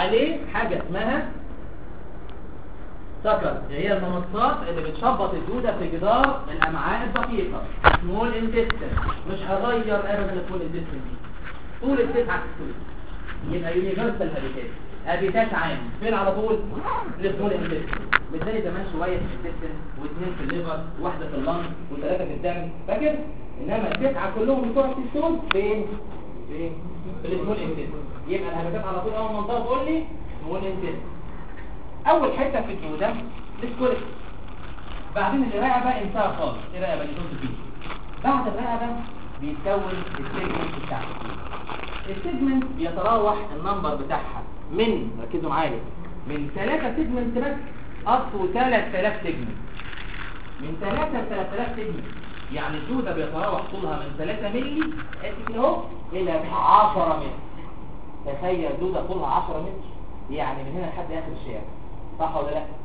عليه حاجة اسمها سكر هي المنصات اللي بتشبط الدودة في جدار الأمعاء الدقيقة سمول انتستين مش هغير أبدا السمول انتستين دي طول التسعة السود يبقى يونيفرسال هابيتات هابيتات عام فين على طول السمول انتستين مش زي زمان شوية في الانتستين واثنين في الليفر واحدة في اللنج وثلاثة في الدم فاكر انما التسعة كلهم بتوع التستون فين فين في السمول انتستين يبقى الهابيتات على طول اول منطقة تقول لي سمول انتستين اول حته في الدوده السكوليك بعدين الرقبه انتهى خالص الرقبه اللي كنت فيه بعد الرقبه بيتكون السيجمنت بتاعها السيجمنت بيتراوح النمبر بتاعها من ركزوا معايا من 3 سيجمنت بس up to 3000 سيجمنت من 3 ل 3000 سيجمنت يعني الدوده بيتراوح طولها من 3 مللي اسف اهو الى 10 متر تخيل دوده طولها 10 متر يعني من هنا لحد اخر الشارع صح ولا لا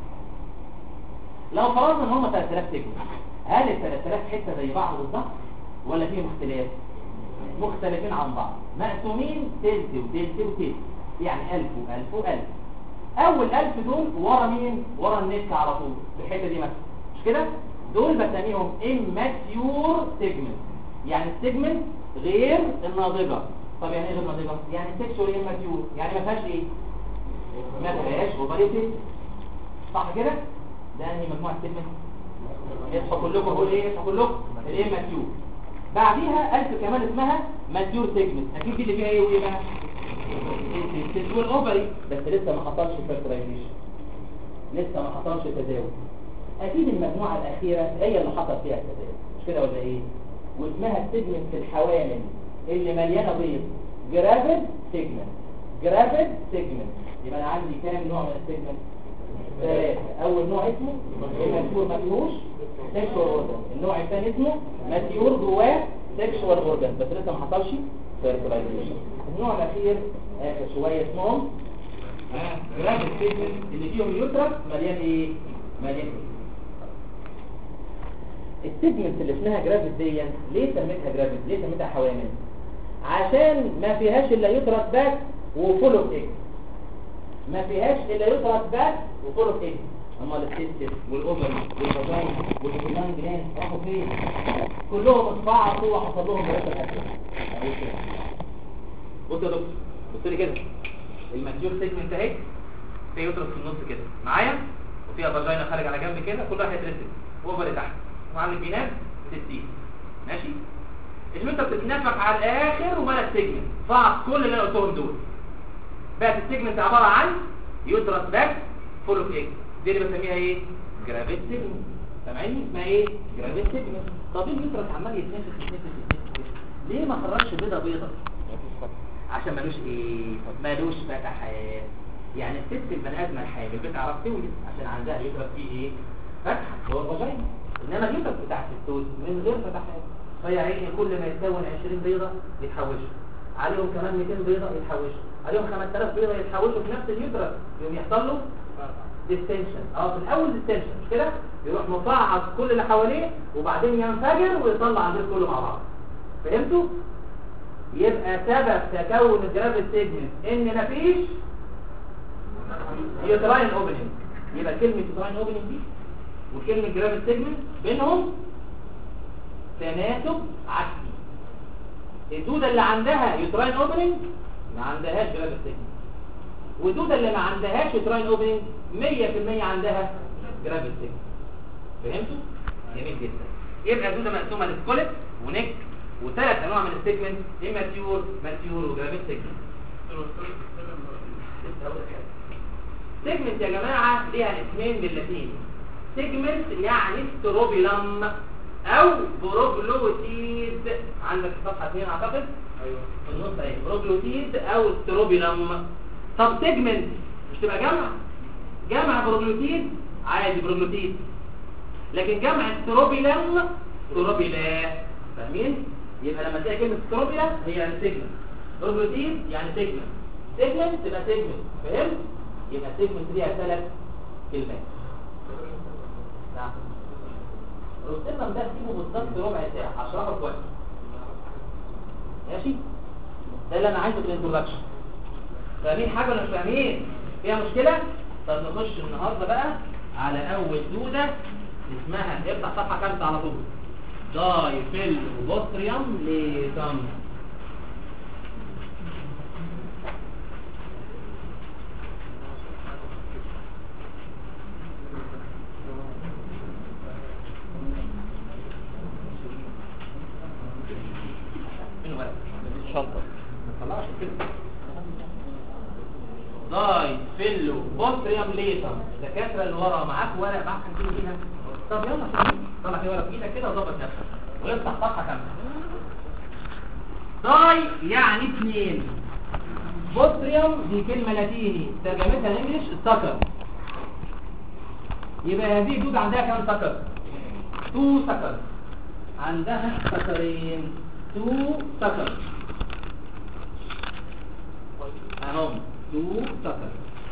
لو فرضنا ان هم 3000 سجن هل ال 3000 حته زي بعض بالظبط ولا في اختلاف مختلفين عن بعض مقسومين تلت وتلت وتلت يعني 1000 و1000 و1000 اول 1000 دول ورا مين ورا النت على طول في الحته دي مثلا مش كده دول بسميهم immature segment يعني السيجمنت غير الناضجه طب يعني ايه غير ناضجه يعني sexually immature يعني ما فيهاش ايه ما فيهاش اوفريتد صح كده ده انهي مجموعه سيجمنت اصحوا كلكم قول ايه اصحوا كلكم الايه ماتيور بعديها الف كمان اسمها ماتيور سيجمنت اكيد دي اللي فيها ايه وايه بقى التسويل اوفري بس لسه ما حصلش فيرتلايزيشن لسه ما حصلش تداول اكيد المجموعه الاخيره هي اللي حصل فيها التداول مش كده ولا ايه واسمها السيجمنت الحوامل اللي مليانه بيض جرافيد سيجمنت جرافيد سيجمنت يبقى انا عندي كام نوع من السيجمنت ثلاثة أول نوع اسمه ماتيور مفيهوش سيكشوال أورجان النوع الثاني اسمه ماتيور جواه سيكشوال أورجان بس لسه ما حصلش فيرتلايزيشن النوع الأخير آخر شوية اسمهم جرافيد سيجمنت اللي فيهم يوترس مليان ايه؟ مليان السيجمنت اللي اسمها جرافيد دي ليه سميتها جرافيد؟ ليه سميتها حوامل؟ عشان ما فيهاش الا يوترس بس وفول اوف اكس ما فيهاش الا يترك بس وفول ايه اما السيستم والاوفر والفاجين والفيلان جلان راحوا فين كلهم اتفعصوا وحصل لهم بريشر اكل بص يا دكتور بص لي كده الماتيور سيجمنت اهي في يوترس في النص كده معايا وفيها فاجينا خارج على جنب كده كل واحد يترسم اوفر تحت وعند البينات 60 ماشي المتر بتتنفخ على الاخر ومالك سيجمنت فعص كل اللي انا قلتهم دول بقت السيجمنت عبارة عن يوترس باك فول اوف ايج دي اللي بسميها ايه جرافيت سيجمنت سامعيني اسمها ايه جرافيت سيجمنت طب اليوترس عمال يتنفخ يتنفخ يتنفخ ليه ما خرجش بيضه بيضه عشان ملوش ايه ملوش فتحات يعني الست البني ادم الحامل بتعرف تولد عشان عندها يوترس فيه ايه فتحه هو الفاجينا انما اليوترس بتاع الستوز من غير فتحات فهي عيني كل ما يتكون 20 بيضه يتحوشوا عليهم كمان 200 بيضه يتحوشوا عليهم 5000 بيضه يتحوشوا في نفس اليوترس يوم يحصل له ديستنشن اه في الاول ديستنشن مش كده يروح مفعص كل اللي حواليه وبعدين ينفجر ويطلع البيض كله مع بعض فهمتوا يبقى سبب تكون الجرافيت سيجمنت ان مفيش يوتراين اوبننج يبقى كلمه يوتراين اوبننج دي وكلمه جرافيت سيجمنت بينهم تناسب عكسي الدوده اللي عندها يوتراين اوبننج ما عندهاش جرافيت سيجمنت والدوده اللي ما عندهاش يوتراين اوبننج 100% عندها جرافيت سيجمنت فهمتوا جميل جدا يبقى الدوده مقسومه لسكوليت ونك وثلاث انواع من السيجمنت اماتيور ماتيور وجرافيت سيجمنت سيجمنت يا جماعه ليها اسمين باللاتيني سيجمنت يعني ستروبيلم او بروجلوتيد عندك صفحه 2 اعتقد ايوه في النص اهي بروجلوتيد او ستروبيلم طب سيجمنت مش تبقى جمع جمع بروجلوتيد عادي بروجلوتيد لكن جمع ستروبيلم ستروبيلا فاهمين يبقى لما تلاقي كلمه ستروبيلا هي يعني سيجمنت بروجلوتيد يعني سيجمنت سيجمنت تبقى سيجمنت فهمت يبقى سيجمنت ليها ثلاث كلمات نعم الروستيرنم ده سيبه بالظبط ربع ساعه هشرحه كويس ماشي ده اللي انا عايزه في الانترودكشن فاهمين حاجه ولا مش فاهمين فيها مشكله طب نخش النهارده بقى على اول دوده اسمها افتح صفحه خمسه على طول دايفيل بوستريوم ليتم شنطة طلعش كده داي فيلو بوستريوم ليتم الدكاتره اللي ورا معاك ورق معاك هنجيبه فيها طب يلا سلام. طلع في ورق في ايدك كده وظبط نفسك ويفتح صفحه كامله داي يعني اثنين بوستريوم دي كلمه لاتيني ترجمتها الانجليش السكر يبقى هذه الدود عندها كام سكر تو سكر عندها سكرين تو سكر اهم تو سكر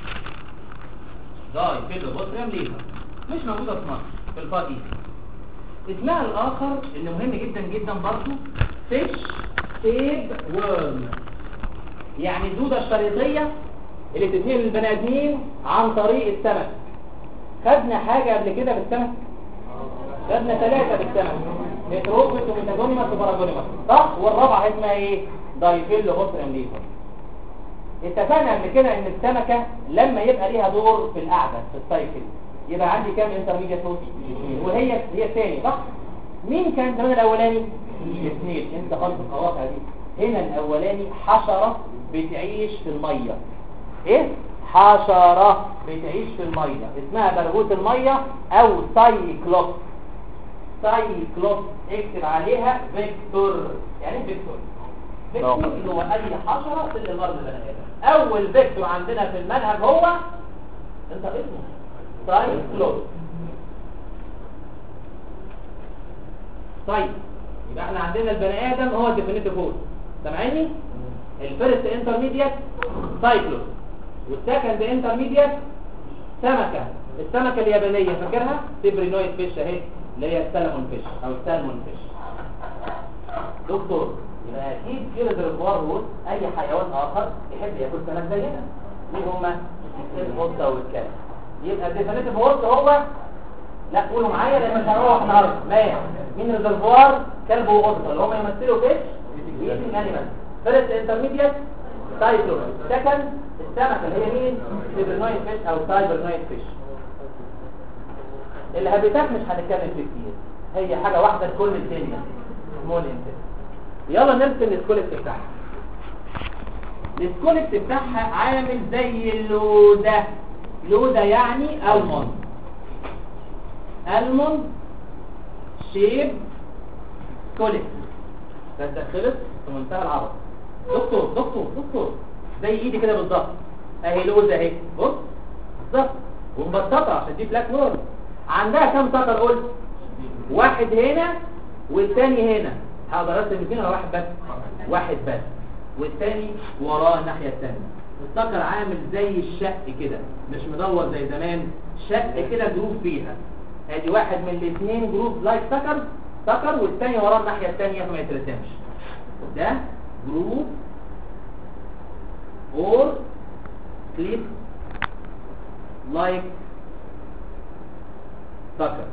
داي فيلو بوستريوم ليها مش موجوده في مصر في الفاضي اسمها الاخر اللي مهم جدا جدا برضو فيش تيب ورم يعني الدودة الشريطية اللي بتتنقل للبني ادمين عن طريق السمك خدنا حاجة قبل كده بالسمك خدنا ثلاثة بالسمك متروبس وميتاجونيمس وباراجونيمس صح والرابعة اسمها ايه دايفيلو بوستريوم ليها اتفقنا قبل كده ان السمكة لما يبقى ليها دور في القعدة في السايكل يبقى عندي كام انترميديت روت وهي هي الثاني صح مين كان زمان الاولاني الاثنين انت خالص القواطع دي هنا الاولاني حشرة بتعيش في المية ايه حشرة بتعيش في المية اسمها برغوث المية او سايكلوب سايكلوب اكتب عليها فيكتور يعني إيه فيكتور فيكتور اللي هو اي حشرة في الارض البني ادم اول فيكتور عندنا في المنهج هو انت اسمه سايكلوب طيب يبقى احنا عندنا البني ادم هو الديفينيتيف هول سامعيني الفيرست انترميديت سايكلوب والسكند انترميديت سمكه السمكه اليابانيه فاكرها سيبرينويد فيش اهي اللي هي السلمون فيش او السالمون فيش دكتور يبقى اكيد في ريزرفوار هول اي حيوان اخر يحب ياكل سمك زينا مين هما القطه والكلب يبقى الديفينيتيف هول هو لا قولوا معايا لان مش هنروح النهارده ماشي مين ريزرفوار كلب وقطه اللي هم يمثلوا فيش ايتنج انيمال فيرست انترميديت سايكلوب سكند السمكه اللي هي مين سيبرنويد فيش او سايبرنويد فيش الهابيتات مش هنتكلم فيه كتير هي حاجه واحده لكل الدنيا سمول انتر يلا نرسم السكولكت بتاعها السكولكت بتاعها عامل زي اللودة لودة يعني المون المون شيب سكولكت بس ده خلص في منتهى العبط دكتور دكتور دكتور زي ايدي كده بالظبط اهي لوزة اهي بص بالظبط ومبسطة عشان دي بلاك وورد عندها كام سطر قلت واحد هنا والتاني هنا هقدر ارسم الاثنين ولا واحد بس واحد بس والتاني وراه الناحيه الثانيه السكر عامل زي الشق كده مش مدور زي زمان شق كده جروف فيها ادي واحد من الاثنين جروف لايك سكر سكر والتاني وراه الناحيه الثانيه فما يترسمش ده جروف اور كليب لايك سكر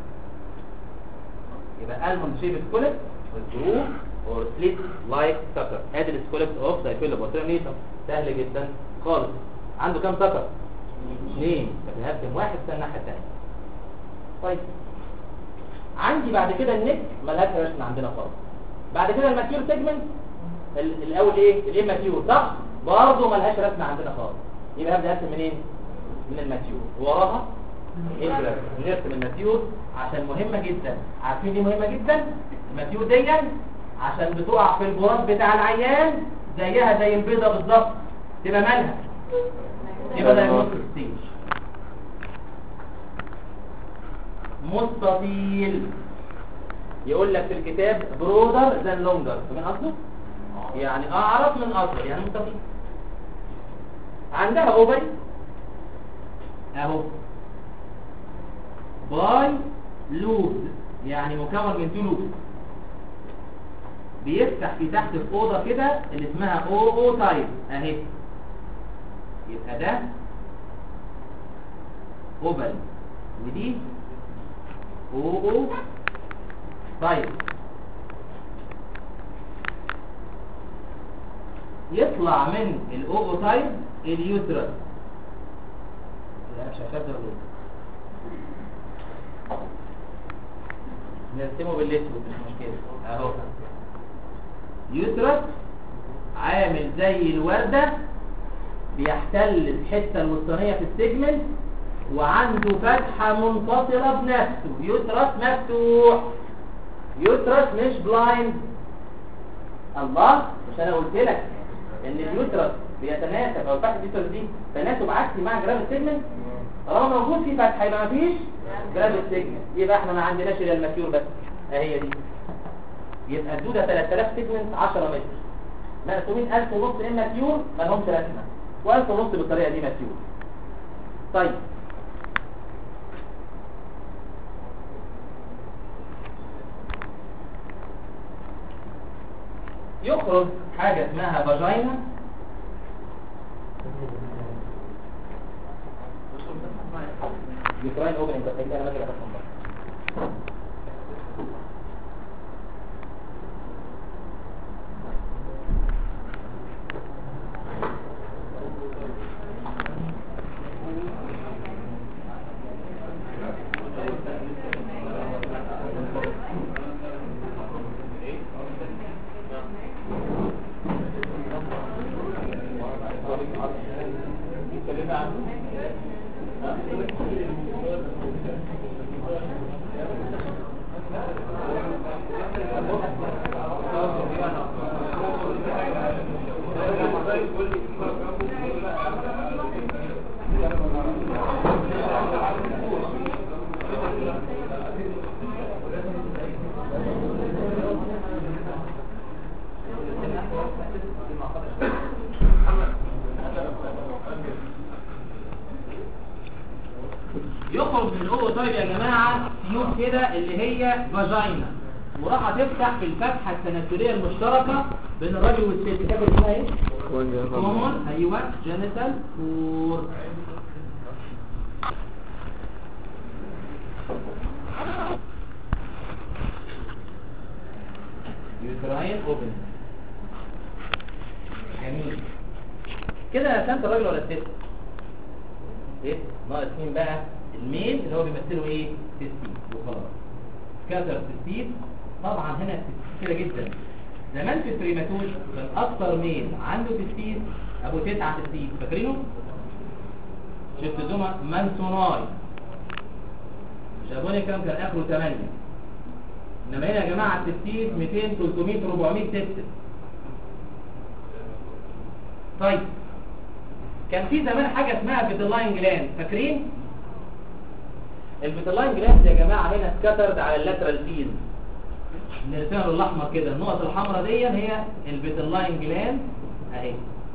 يبقى المون شيب سكولت والجروف اور سليت لايك سكر ادي السكولت اوف دايفيلو بوترينيتم سهل جدا خالص عنده كام سكر اثنين بتهدم واحد في الناحيه الثانيه طيب عندي بعد كده النك ملهاش رسم عندنا خالص بعد كده الماتيور سيجمنت الاول ايه الاماتيور صح برضه ملهاش رسم عندنا خالص يبقى هبدا ارسم منين من الماتيور وراها ابره نرسم الماتيور عشان مهمه جدا عارفين دي مهمه جدا الماتيور دي عشان بتقع في البراز بتاع العيان زيها زي البيضه بالظبط تبقى مالها يبقى ده نص ستيج مستطيل يقول لك في الكتاب برودر ذان لونجر من اصله يعني اعرف من اصله يعني مستطيل عندها اوفري اهو باي لوب يعني مكون من تو لوب بيفتح في تحت في اوضه كده اللي اسمها او او تايب اهي يبقى ده اوبل ودي او او طيب يطلع من الاو تايب اليوترس لا مش هشبه دول نرسمه بالاسود مش مشكله اهو يوترس عامل زي الورده بيحتل الحته الوسطانيه في السيجمنت وعنده فتحه منفصله بنفسه يوترس مفتوح يوترس مش بلايند الله مش انا قلت لك ان اليوترس بيتناسب او فتحه اليوترس دي تناسب عكسي مع جرام السيجمنت طالما موجود في فتحه يبقى مفيش جرام السيجمنت يبقى احنا ما عندناش الا الماتيور بس اهي دي يبقى الدوده 3000 سيجمنت 10 متر مقسومين 1000 ونص ام ماتيور ما لهمش لازمه و1000 ونص بالطريقه دي ماتيور طيب يخرج حاجة اسمها فاجينا يوتراين اوبننج بس هيك انا ماشي بس يخرج من الاو طيب يا جماعه تيوب كده اللي هي فاجينا وراح تفتح في الفتحه التناسليه المشتركه بين الراجل والست فاكر اسمها ايه؟ كومون ايوه جينيتال فور يوتراين اوبن جميل كده رسمت الراجل ولا الست؟ ايه ناقص مين بقى الميل اللي هو بيمثله ايه تستيس وخلاص كسر تستيس طبعا هنا كده جدا زمان في التريماتوج كان اكتر ميل عنده تستيس ابو تسعة تستيس فاكرينه شفت زوما مانسوناي شابوني كام كان اخره 8 انما هنا يا جماعه التستيس 200 300 400 ستة طيب كان في زمان حاجة اسمها بيتلاين جلاند فاكرين البيتلاين جلاند يا جماعة هنا سكترد على اللاترال فيز نرسمها بالاحمر كده النقط الحمراء دي هي البيتلاين جلاند اهي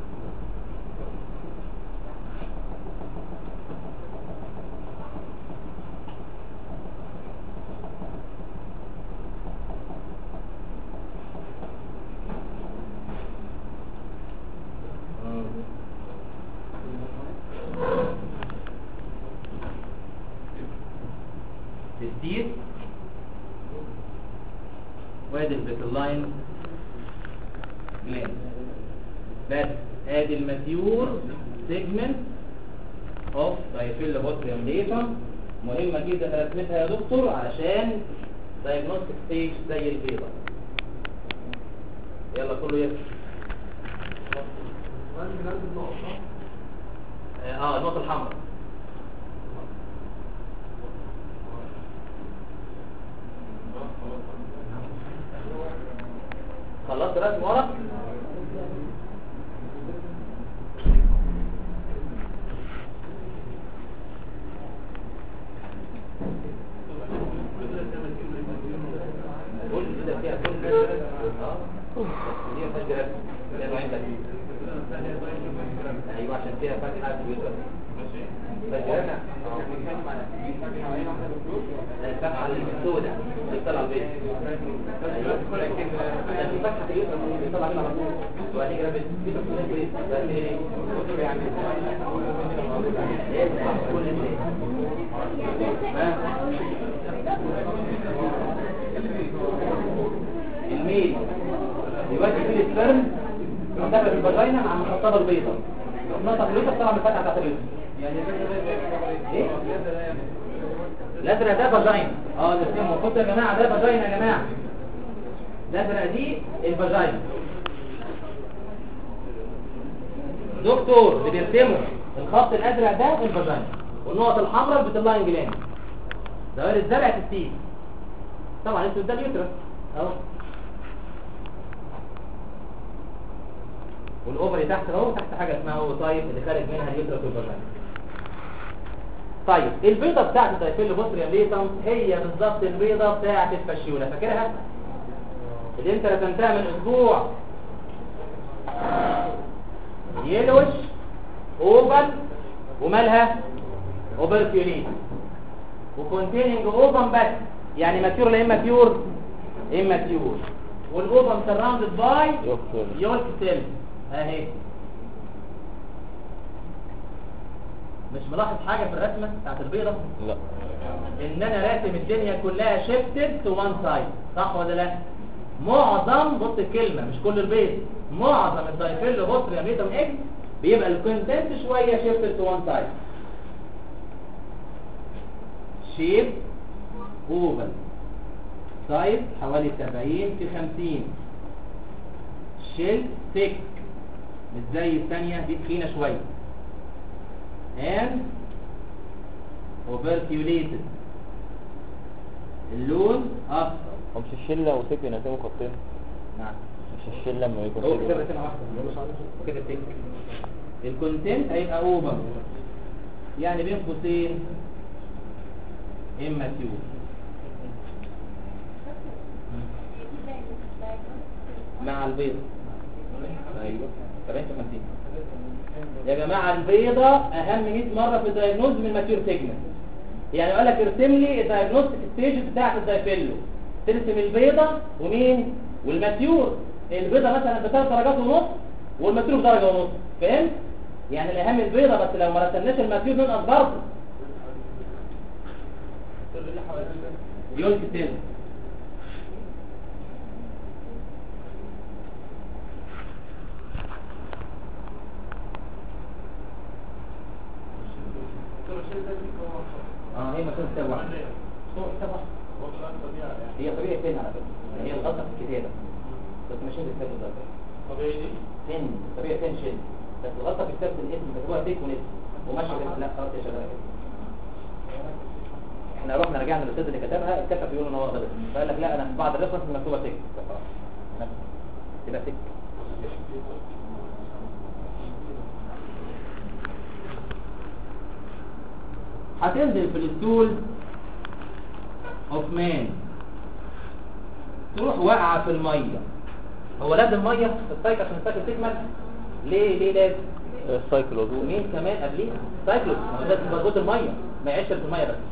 تسديد وادي البيتلاين جلاند بس ادي الماتيور سيجمنت اوف دايفيل بوتريوم ليفم مهمة جدا رسمتها يا دكتور علشان دايجنوستيك ستيج زي البيضة يلا كله يفتح اه النقطة الحمراء خلصت رسم ورق كل كده فيها كل اه دي ما فيهاش جرافيك فيها نوعين بس ايوه عشان فيها فتحه في اليوترس فاكرنا بنتكلم على الفتحه اللي السوداء اللي طلع البيت لكن في فتحه في اليوترس اللي طلع منها على طول وبعد كده بتبقى في البيت بس كتب يعني لازم كل الناس الميل يودي فيه السبرم دخل في الفاجينا مع المخططه البيضاء نقطه اليوتر طلع من الفتحه بتاعت اليوتر ايه الازرق ده فاجينا اه الاثنين المفروض يا جماعه ده فاجينا يا جماعه الازرق دي الفاجينا دكتور اللي بيرسمه الخط الازرق ده الفاجينا والنقط الحمراء بتلاين جلاند ده غير الزرع في السيل طبعا انتوا ده اليوترس اهو والاوفري تحت اهو تحت حاجه اسمها هو طيب اللي خارج منها اليوترس والفاجينا طيب البيضه بتاعت الدايفيل بوستريم ليتم هي بالظبط البيضه بتاعت الفشيوله فاكرها اللي انت رسمتها من اسبوع يلوش اوفل ومالها اوبركيوليت وكونتيننج اوفن بس يعني ماتيور لا اما بيور اما بيور والاوفن سراوندد باي يولك سيل اهي مش ملاحظ حاجه في الرسمه بتاعت البيضه لا ان انا راسم الدنيا كلها شيفتد تو وان سايد صح ولا لا معظم بص الكلمه مش كل البيض معظم الدايفيل بوستريم ليتم اكس بيبقى الكونتنت شويه شيفتد تو وان سايد شيب اوفل سايز حوالي 70 في 50 شيل ثيك مش زي الثانيه دي تخينه شويه and operculated اللون اصفر هو مش الشلة وسيك بينزلوا خطين نعم مش الشلة لما يكون هو سيك كده رسمه واحده وكده ثيك الكونتنت هيبقى اوفر يعني بين قوسين اما تيوب مع البيضة ايوه 70 في 50 يا جماعة البيضة اهم 100 مرة في الدايجنوز من الماتيور سيجمنت يعني يقول لك ارسم لي الدايجنوستيك ستيج بتاعت الدايفيلو ترسم البيضة ومين والماتيور البيضة مثلا بثلاث درجات ونص والماتيور بدرجة ونص فهمت يعني الاهم البيضة بس لو ما رسمناش الماتيور ننقص برضه يونت تاني اه هي مكان كتاب واحد صور كتاب واحد هي طبيعي فين على فكرة يعني هي الغلطة في الكتابة بس مش انت كتاب بالظبط فين طبيعي فين شيل بس الغلطة في كتابة الاسم كتبوها تيك ونسم وماشي بس لا خلاص يا شباب احنا رحنا رجعنا للاستاذ اللي كتبها الكتب بيقول ان هو غلط فقال لك لا انا في بعض الريفرنس مكتوبه تك تبقى تك هتنزل في الستول اوف مان تروح واقعه في الميه هو لازم ميه في السايكل عشان السايكل تكمل ليه ليه لازم السايكل وضوء ومين كمان قبليها سايكلوس ما هو ده مربوط الميه ما يعيش في الميه بس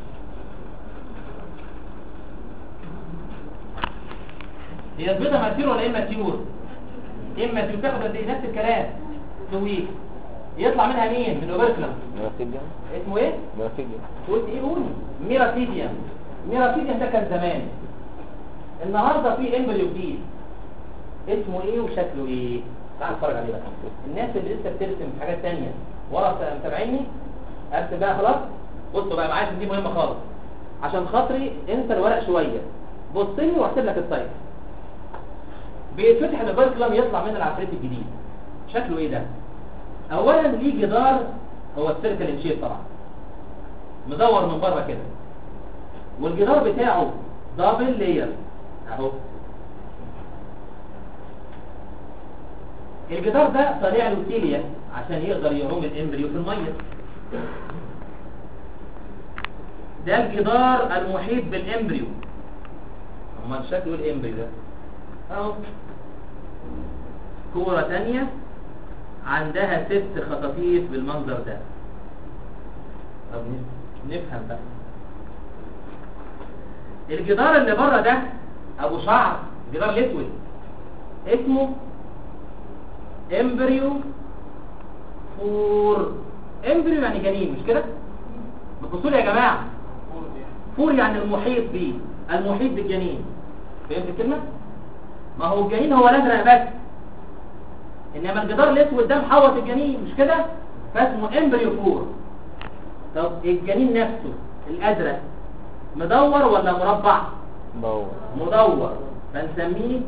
هي البيضة ماتيور ولا اما تيور اما تيور تاخد قد ايه نفس الكلام تويك يطلع منها مين من الاوبركلم ميراسيديوم اسمه ايه ميراسيديوم قلت ايه قول ميراتيديوم ميراتيديوم ده كان زمان النهارده في امبريو جديد اسمه ايه وشكله ايه تعال نتفرج عليه بقى الناس اللي لسه بترسم في حاجات تانية ورا متابعيني ارسم بقى خلاص بصوا بقى معايا عشان دي مهمه خالص عشان خاطري انسى الورق شويه بص لي واحسب لك السايز بيتفتح الباركلم يطلع منه العفريت الجديد شكله ايه ده اولا ليه جدار هو السيركل انشيب طبعا مدور من بره كده والجدار بتاعه دبل لاير اهو الجدار ده طالع له سيليا عشان يقدر يعوم الامبريو في الميه ده الجدار المحيط بالامبريو امال شكله الامبريو ده اهو كورة تانية عندها ست خطاطيف بالمنظر ده طب نف- نفهم بقى الجدار اللي بره ده ابو شعر الجدار الاسود اسمه امبريو فور امبريو يعني جنين مش كده بصوا لي يا جماعه فور يعني المحيط بيه المحيط بالجنين فهمت الكلمه ما هو الجنين هو الازرق بس انما الجدار الاسود ده محوط الجنين مش كده فاسمه امبريو فور طب الجنين نفسه الازرق مدور ولا مربع دور مدور فنسميه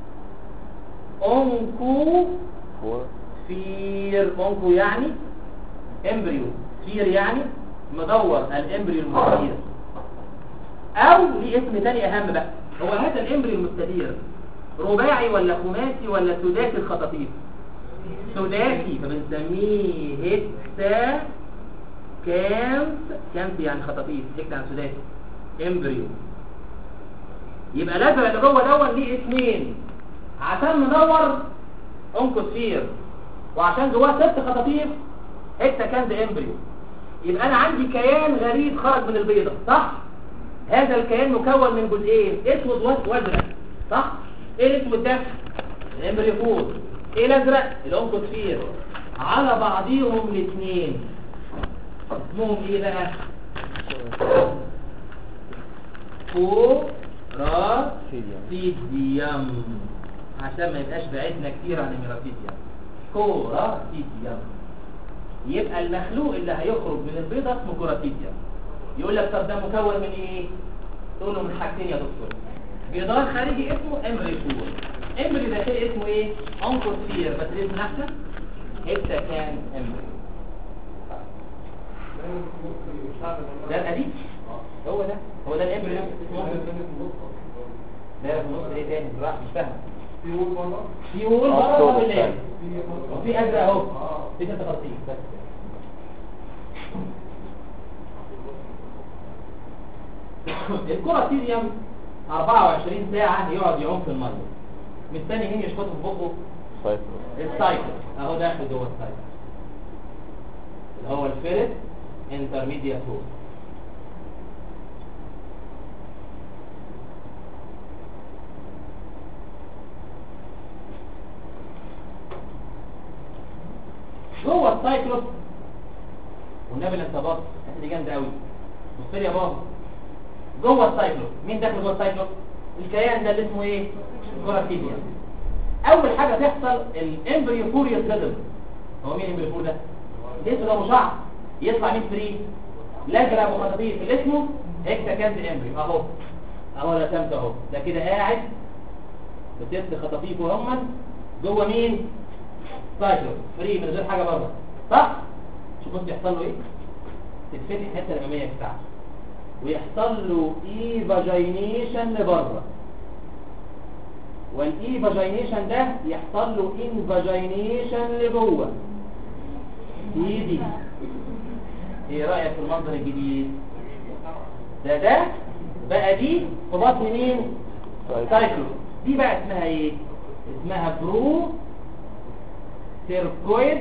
اونكو فور فير اونكو يعني امبريو فير يعني مدور الامبريو المستدير او ليه اسم تاني اهم بقى هو هذا الامبريو المستدير رباعي ولا خماسي ولا سداسي الخطاطيف سداسي فبنسميه هكسا كانت كانت يعني خطاطيف هكسا يعني سداسي امبريو يبقى الازرق اللي جوه دون ليه اسمين عشان مدور انكوسفير وعشان جواه ست خطاطيف هكسا كانت امبريو يبقى انا عندي كيان غريب خرج من البيضه صح هذا الكيان مكون من جزئين اسود وأس- وازرق صح ايه الاسود ده الامبريفور ايه الازرق الانكوسفير على بعضيهم الاثنين اسمهم ايه بقى كوراسيديوم عشان ما يبقاش بعدنا كتير عن الميراتيديوم كوراسيديوم يبقى المخلوق اللي هيخرج من البيضة اسمه كوراتيديوم يقول لك طب ده مكون من ايه تقول له من حاجتين يا دكتور جدار خارجي اسمه امبريفور امبري داخلي اسمه ايه انكوسفير بس الاسم احسن هيبتا كان امبري ده القديم هو ده هو ده الامبري ده اسمه ده في النص ايه تاني راح مش فاهم في وول آه، بره صوت ولا ايه الثاني. وفي ازرق اهو في ست خطين بس الكوراتيديوم 24 ساعة يقعد يعوم في المية مستني مين يشفطه في بقه سايكل السايكل اهو داخل جوه السايكل اللي هو الفيرست انترميديات هول جوه السايكلوب والنبي اللي انت باص الحته دي جامده قوي بص لي يا بابا جوه السايكلوب مين داخل جوه السايكلوب الكيان ده اللي اسمه ايه كوراتيديا اول حاجه تحصل الامبريو فوريوس ريزم هو مين الامبريو فور ده جسمه ده مشعر يطلع مين فري الازرق مخططين اللي اسمه هيكتا كانت امبريو اهو اهو رسمته اهو ده كده قاعد بست خطاطيفه هم جوه مين سايكلوب فري من غير حاجه بره صح شوف بص يحصل له ايه تتفتح الحته الاماميه بتاعته ويحصل له اي فاجينيشن لبره والاي فاجينيشن ده يحصل له ان فاجينيشن لجوه دي دي ايه رايك في المنظر الجديد ده ده بقى دي في بطن مين سايكلو دي بقى اسمها ايه اسمها برو سيركويد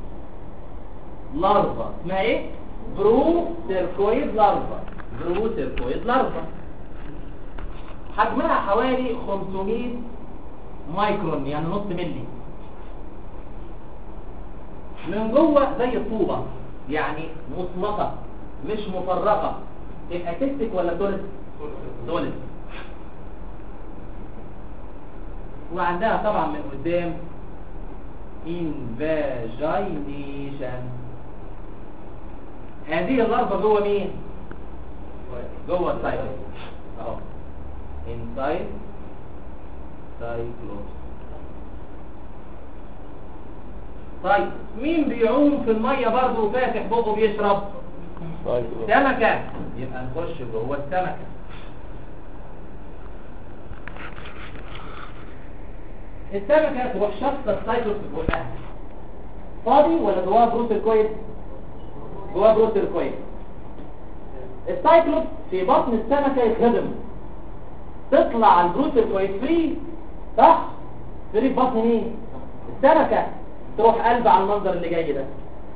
لارفا اسمها ايه برو سيركويد لارفا برو سيركويد لارفا حجمها حوالي 500 مايكرون يعني نص ملي من جوه زي الطوبة يعني مصمطة مش مفرقة تبقى تكتك ولا سوليد سوليد وعندها طبعا من قدام انفاجينيشن هذه اللارفا جوه مين جوه السايكل اهو inside cyclos طيب مين بيعوم في المية برضه وفاتح بقه بيشرب سايكل سمكة يبقى نخش جوه السمكة السمكة تروح شفطة السايكلوس في بقها فاضي ولا جواه بروتر كويس جواه بروتر كويس السايكلوس في بطن السمكة يتخدم تطلع على البروتر كويس فري صح فري في بطن مين السمكة تروح قلب على المنظر اللي جاي ده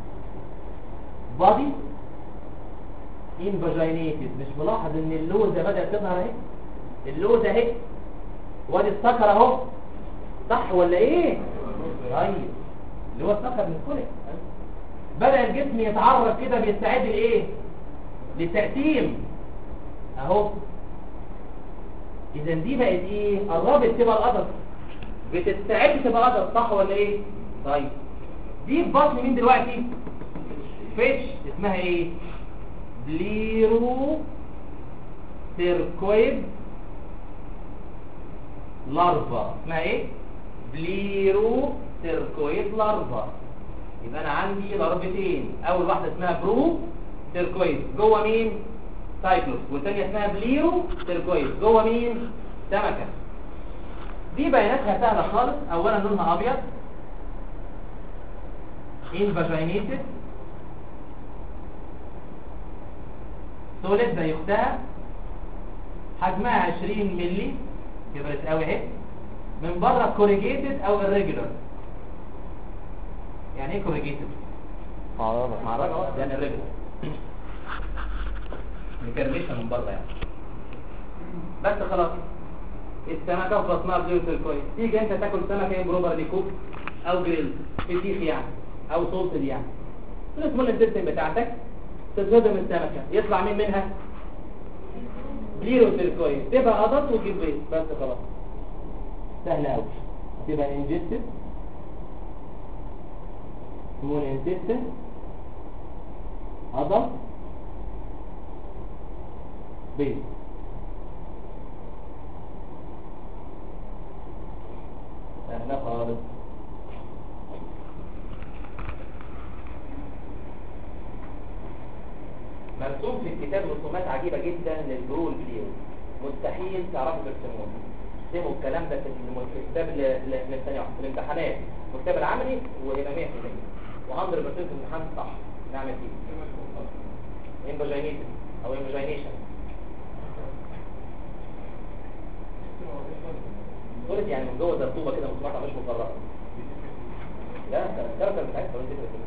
بادي انفاجينيتد مش ملاحظ ان اللوزه بدات تظهر اهي اللوزه اهي وادي السكر اهو صح ولا ايه طيب اللي هو السكر من الكوليك بدا الجسم يتعرف كده بيستعد لايه للتقسيم اهو اذا دي بقت ايه قربت تبقى القدر بتستعد تبقى قدر صح ولا ايه طيب دي في بطن مين دلوقتي فيش اسمها ايه بليرو سيركويد لارفا اسمها ايه بليرو سيركويد لارفا يبقى انا عندي لارفتين اول واحده اسمها برو سيركويد جوه مين سايكلوس والثانيه اسمها بليرو سيركويد جوه مين سمكه دي بياناتها سهله خالص اولا لونها ابيض انفاجينيتد سوليد زي اختها حجمها 20 مللي كبرت قوي اهي من بره كوريجيتد او irregular يعني ايه كوريجيتد معرضة مع الرجل يعني irregular مكرمشه من بره يعني بس خلاص السمكه في بطنها بليوتر كويس تيجي انت تاكل سمكه بروبرلي كوك او جريل في سيخ يعني او سولتد يعني السمول انتستين بتاعتك تتهضم السمكه يطلع مين منها بليرو سيركويد تبقى قضط وتجيب بيض بس خلاص سهله قوي تبقى انجستد سمول انتستين عضل بيض سهلة خالص مرسوم في الكتاب رسومات عجيبة جدا للجرول فيو مستحيل تعرفوا ترسموها اكتبوا الكلام ده في الم- في الكتاب ل- ل- من ثانية واحدة في الامتحانات والكتاب العملي وهيبقى 100% و100% في الامتحان صح نعمل فيه انفاجينيشن او انفاجينيشن صورة يعني من جوه زرطوبة كده مصمطة مش مفرغة لا الكاركتر بتاعتها لو انت كده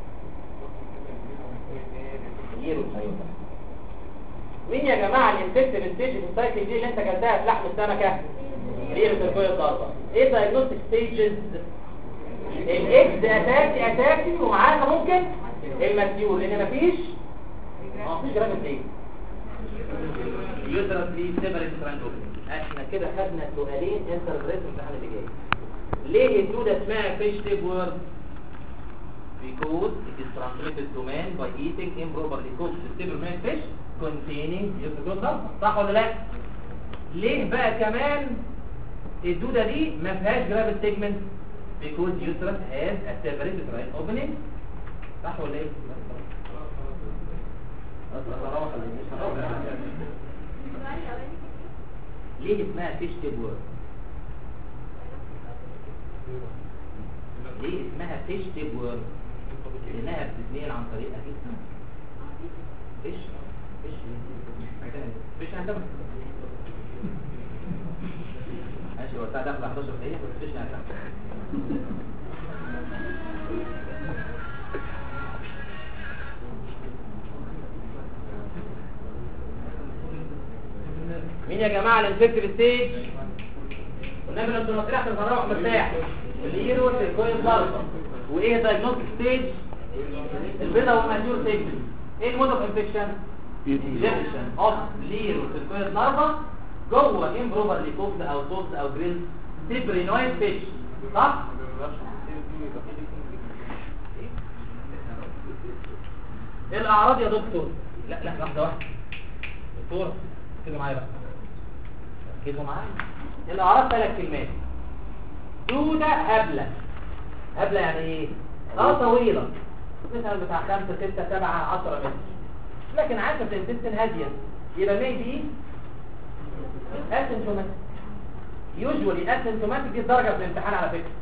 ييرو ايوه مين يا جماعة الانفكتيف ستيج في السايكل دي اللي انت جلدها في لحم السمكة ليه سيركوية ضربة ايه دايجنوستيك ستيجز الاكس اتاكي اتاكي ومعاها ممكن المسيول لان مفيش اه مفيش جرافيك ايه يوترس ليه سيبريت تراندوبل احنا كده خدنا سؤالين انتر بريس الامتحان اللي جاي ليه الدودة اسمها فيش تيب وورد because it is transmitted to man by eating improperly cooked steaming fish containing uterus صح ولا لا ليه بقى كمان الدودة دي ما فيهاش جرافيت سيجمنت because uterus has a separated right opening صح ولا ايه ليه اسمها فيش تيب وورد ليه اسمها فيش تيب وورد لانها بتتنقل عن طريق اكيد فيش فيش فيش عندما ماشي هو الساعه داخله 11 دقيقه بس فيش عندما مين يا جماعه الانفكتيف ستيج والنبي لو انتوا طلعت الفراغ مرتاح الهيرو الكوين بلازما وايه الدايجنوستيك ستيج البيضه والماتيور سيجمنت ايه المود اوف انفكشن انجكشن اوف ليرو الكوين لارفا جوه امبروفرلي كوكد او توست او جريل سيبرينويد فيش صح ايه الاعراض يا دكتور لا لا واحده واحده دكتور ركزوا معايا بقى ركزوا معايا الاعراض ثلاث كلمات دودة هبلة هبلة يعني ايه اه طويلة مثلا بتاع 5 6 7 10 متر لكن عارفة الانتستين هادية يبقى ميبي اسيمتوماتيك يوجوالي اسيمتوماتيك دي الدرجة في الامتحان على فكرة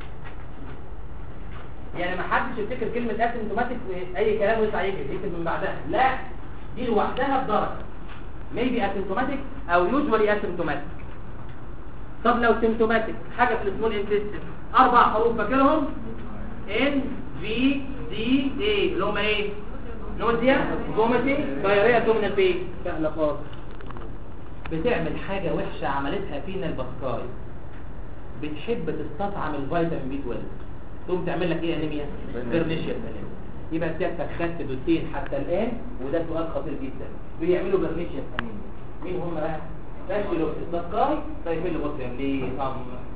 يعني ما حدش يفتكر كلمة اسيمتوماتيك اي كلام ويطلع يكتب يكتب من بعدها لا دي لوحدها بدرجة maybe asymptomatic او usually asymptomatic طب لو symptomatic حاجة في السمول intestine اربع حروف فاكرهم ان في دي اي اللي هم ايه نوزيا فوميتنج دايريا دومينال بين سهله خالص بتعمل حاجه وحشه عملتها فينا البسكاي بتحب تستطعم الفيتامين بي 12 تقوم تعمل لك ايه انيميا برنيشيا انيميا يبقى سيادتك خدت دوتين حتى الان وده سؤال خطير جدا بيعملوا برنيشيا انيميا مين هم بقى فاشلوا في البسكاي طيب له بص ليه طم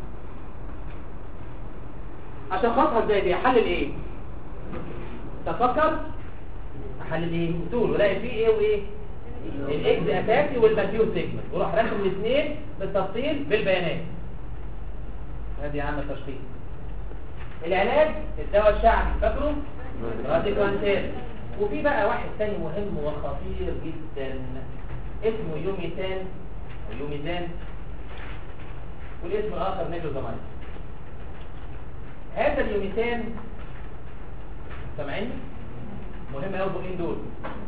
عشان خاطر ازاي دي حل ايه تفكر احلل ايه تقول ولاقي فيه ايه وايه الاكس اساسي والماتيو سيجمنت وروح راسم الاثنين بالتفصيل بالبيانات ادي يا عم التشخيص العلاج الدواء الشعبي فاكره راديكوانتيل وفي بقى واحد تاني مهم وخطير جدا اسمه يوميتان يوميزان والاسم الاخر نيكلوزامايد هذا اليوميتان سامعيني مهم قوي البقين دول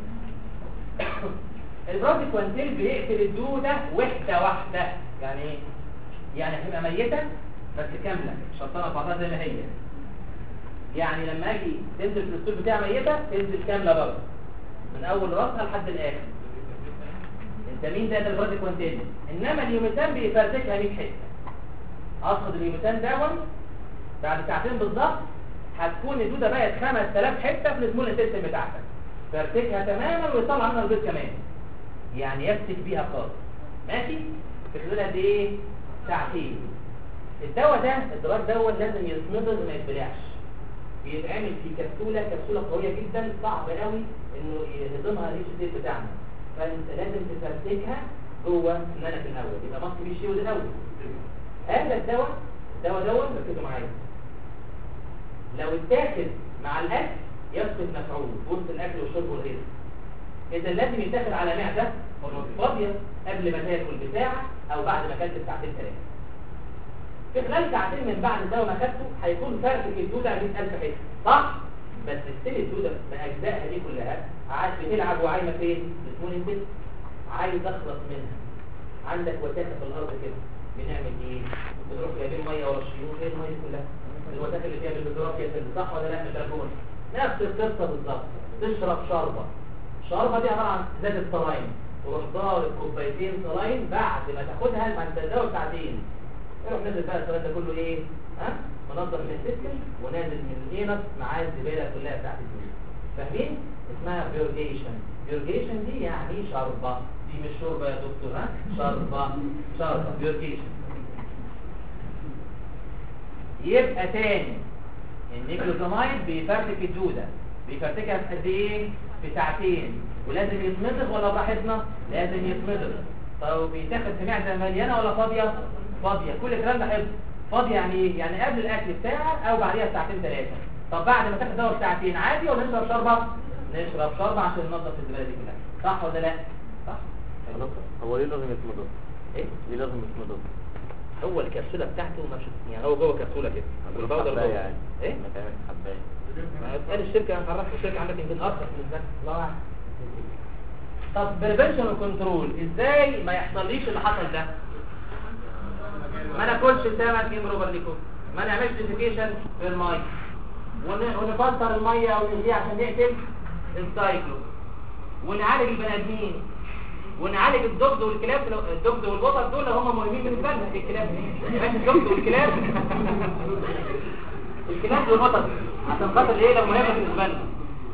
الراديكوانتيل بيقتل الدودة وحدة واحدة يعني ايه؟ يعني هتبقى ميتة بس كاملة شطانة بعضها زي ما هي يعني لما اجي تنزل في الاسطول بتاعها ميتة تنزل كاملة برضه من اول راسها لحد الاخر انت مين ده ده الراديكوانتيل انما اليوميتان بيفرتكها 100 حتة اخد اليوميتان دون بعد ساعتين بالظبط هتكون الدودة بقت 5000 حتة في السمول انتستين بتاعتك فرتكها تماما ويطلع منها البيض كمان يعني يفتك بيها خالص ماشي في خلال قد ايه ساعتين الدواء ده الدراج دوت لازم يتمضغ ما يتبلعش بيتعمل في كبسوله كبسوله قويه جدا صعب قوي انه يهضمها الريش ستيت بتاعنا فانت لازم تفرتكها جوه سنانك الاول يبقى مصر بيه الشيء الاول هذا الدواء الدواء دوت ركزوا معايا لو اتاخد مع الاكل يفقد مفعول وسط الاكل والشرب والغيره اذا لازم يتاخد على معده فاضيه قبل ما تاكل بساعه او بعد ما اكلت بساعتين ثلاثه في خلال ساعتين من بعد الدواء ما اخدته هيكون فرق في الدوده 100000 حته صح بس ستيل الدوده باجزائها دي كلها قاعد بتلعب وعايمه فين بتكون انت عايز اخلص منها عندك وساخه في الارض كده بنعمل ايه بنروح جايبين ميه ورا الشيوخ ايه الميه دي كلها الوساخه اللي فيها بالبترافيا صح ولا لا مش هتكون نفس القصه بالظبط تشرب شربه الشربه دي عباره عن ازازه صلاين وروح ضارب كوبايتين صلاين بعد ما تاخدها بعد تداول ساعتين يروح نازل بقى الصلاين ده كله ايه ها منظم من السيستم ونازل من الانس مع الزباله كلها بتاعت الدنيا فاهمين اسمها بيورجيشن بيورجيشن دي يعني شربه دي مش شوربه يا دكتور ها شربه شربه بيورجيشن يبقى تاني النيكلوزامايد بيفرتك الدودة بيفرتكها في قد ايه في ساعتين ولازم يتمضغ ولا براحتنا لازم يتمضغ طب بيتاخد في معده مليانه ولا فاضيه فاضيه كل الكلام ده حفظ فاضيه يعني ايه يعني قبل الاكل بساعه او بعديها بساعتين ثلاثه طب بعد ما تاخد دواء ساعتين عادي ولا نشرب شوربه نشرب شوربه عشان ننظف الزباله دي كلها صح ولا لا صح هو ليه لازم يتمضغ؟ ايه ليه لازم يتمضغ؟ هو الكبسوله بتاعته مش يعني هو جوه كبسوله كده والبودر حباية جوه يعني ايه ما تعمل حباية ما اسال الشركه هنعرفك الشركه عندك يمكن ارخص من ده الله اعلم طب بريفنشن وكنترول ازاي ما يحصليش اللي حصل ده ما ناكلش سمك امبروبرليكو ما نعملش ديفيكيشن في الميه ون- ونفلتر الميه او نغليها عشان نقتل السايكلو ونعالج البني ادمين ونعالج الضغط والكلاب لو- الضغط والبطل دول هم مهمين بالنسبه لنا الكلاب ماشي الضغط والكلاب الكلاب والبطل عشان خاطر ايه لو مهمه بالنسبه لنا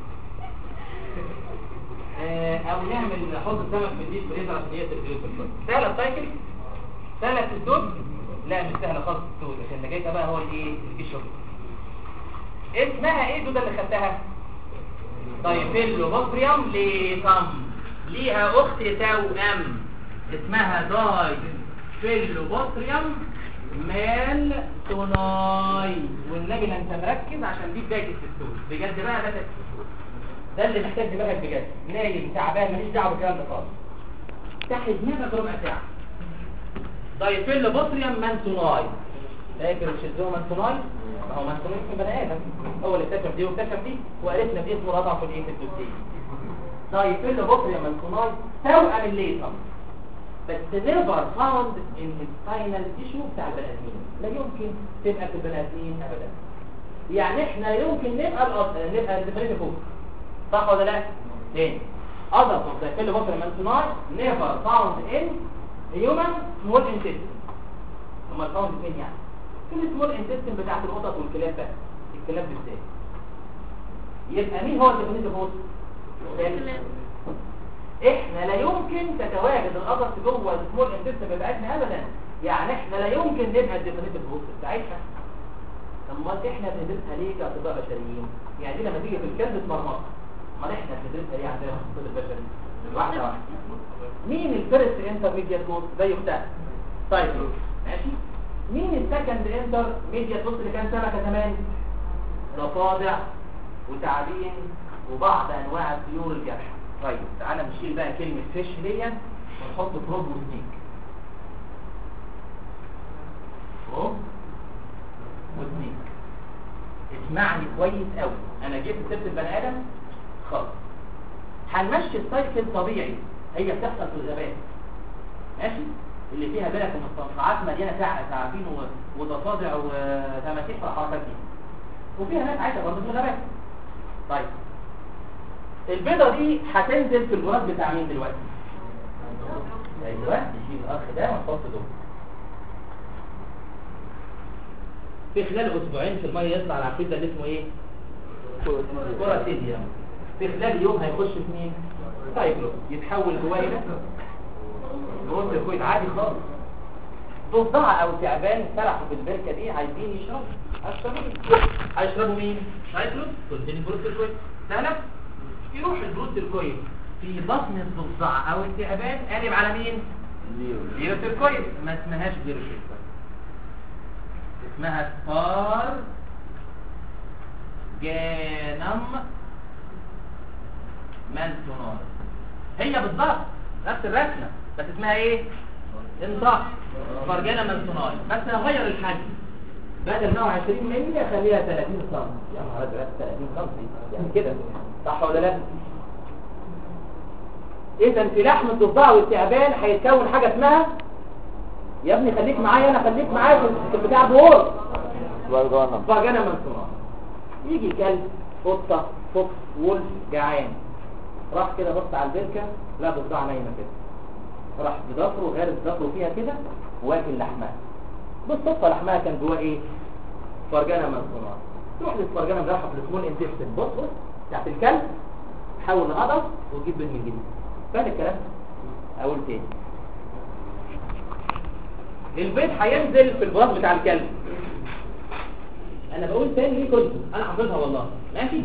آه، او نعمل نحط السمك في الديب فريزر عشان يقتل الفيروس بالظبط سهله السايكل سهله في الدود لا مش سهله خالص في الدود عشان نجايتها بقى هو الايه الفيشر اسمها ايه الدوده اللي خدتها دايفيلو بوبريوم ليتم ليها اخت توأم اسمها داي فيلو بوبريوم مال توناي والنبي لا انت مركز عشان دي بدايه السيستول بجد بقى ده السيستول ده اللي محتاج دماغك بجد نايم تعبان ماليش دعوه بالكلام ده خالص تحت دماغك ربع ساعه دايفيلو بوبريوم مانتوناي فاكر الشيزو مانتوناي ما هو مانتوناي في بني ادم هو اللي اكتشف دي واكتشف دي وعرفنا باسمه رضع في الايه في الدوسيه دايفيلو بوبريوم مانتوناي توأم الليثم بس never found in the spinal tissue بتاع البني ادمين لا يمكن تبقى في البني ادمين ابدا يعني احنا يمكن نبقى الأصل نبقى الديفرنت فوق صح ولا لا تاني others of the filibuster mansionai never found in human small intestine هما found فين يعني في السمول intestine بتاعت القطط والكلاب بس الكلاب بالذات يبقى مين هو الديفرنت فوق احنا لا يمكن تتواجد القطط جوه السمول intestine بتاعتنا ابدا يعني احنا لا يمكن نبقى الديفرنت فوق بتاعتها امال احنا بندرسها ليه كاطباء بشريين يعني دي لما تيجي في الكلب تمرمط امال احنا بندرسها ليه عندنا في الطب البشري واحده واحده مين الفيرست انترميديت كود زي بتاع طيب ماشي مين السكند انترميديت كود اللي كان سمكه زمان ضفادع وتعابين وبعض انواع الطيور الجارحه طيب تعالى نشيل بقى كلمه فيش دي ونحط بروب وسنيك بروب وسنيك اسمعني كويس قوي انا جبت سيره البني ادم خالص هنمشي السايكل طبيعي هي بتحصل في الغابات ماشي اللي فيها بالك المستنقعات مليانه سع- تعابين و- وضفادع وتماسيح في الحركات دي وفيها ناس عايشه برضه في الغابات طيب البيضه دي هتنزل في الغراب بتاع مين دلوقتي ايوه نشيل الاخ ده ونحط دول في خلال اسبوعين في الميه يطلع العفريت ده اللي اسمه ايه كوراتيديا في خلال يوم هيخش في مين سايكلو يتحول جواه الى جوه الكويت عادي خالص ضفدع او تعبان سرحوا في البركه دي عايزين يشربوا هيشربوا هيشربوا مين سايكلو كونتيني بروتيكويد سهله يروح البروتيكويد في بطن الضفدع او التعبان قالب على مين ليروتيكويد ما اسمهاش ليروتيكويد اسمها سبار جانم مانسونار هي بالضبط نفس الرسمة بس اسمها ايه انطاق فرجانة مانسونار بس هغير الحجم بدل ما هو 20 مللي اخليها 30 سم يا نهار ازرق 30 سم يعني كده صح ولا لا اذا في لحم الضفدع والتعبان هيتكون حاجه اسمها يا ابني خليك معايا انا خليك معايا في البتاع بور برجانة فرجانة منصورة يجي كلب قطة فوكس وولف جعان راح كده بص على البركة لا ضفدع نايمة كده راح بضفره غارس ضفره فيها كده واكل لحمها بالصدفة لحمها كان جواه ايه فرجانة منصورة تروح للفرجانة رايحة في السمول انتستين بص بص تحت الكلب تحول لغضب وتجيب بيض من جديد فاهم الكلام اقول تاني البيض هينزل في البراز بتاع الكلب انا بقول تاني ليه كنت انا حافظها والله ماشي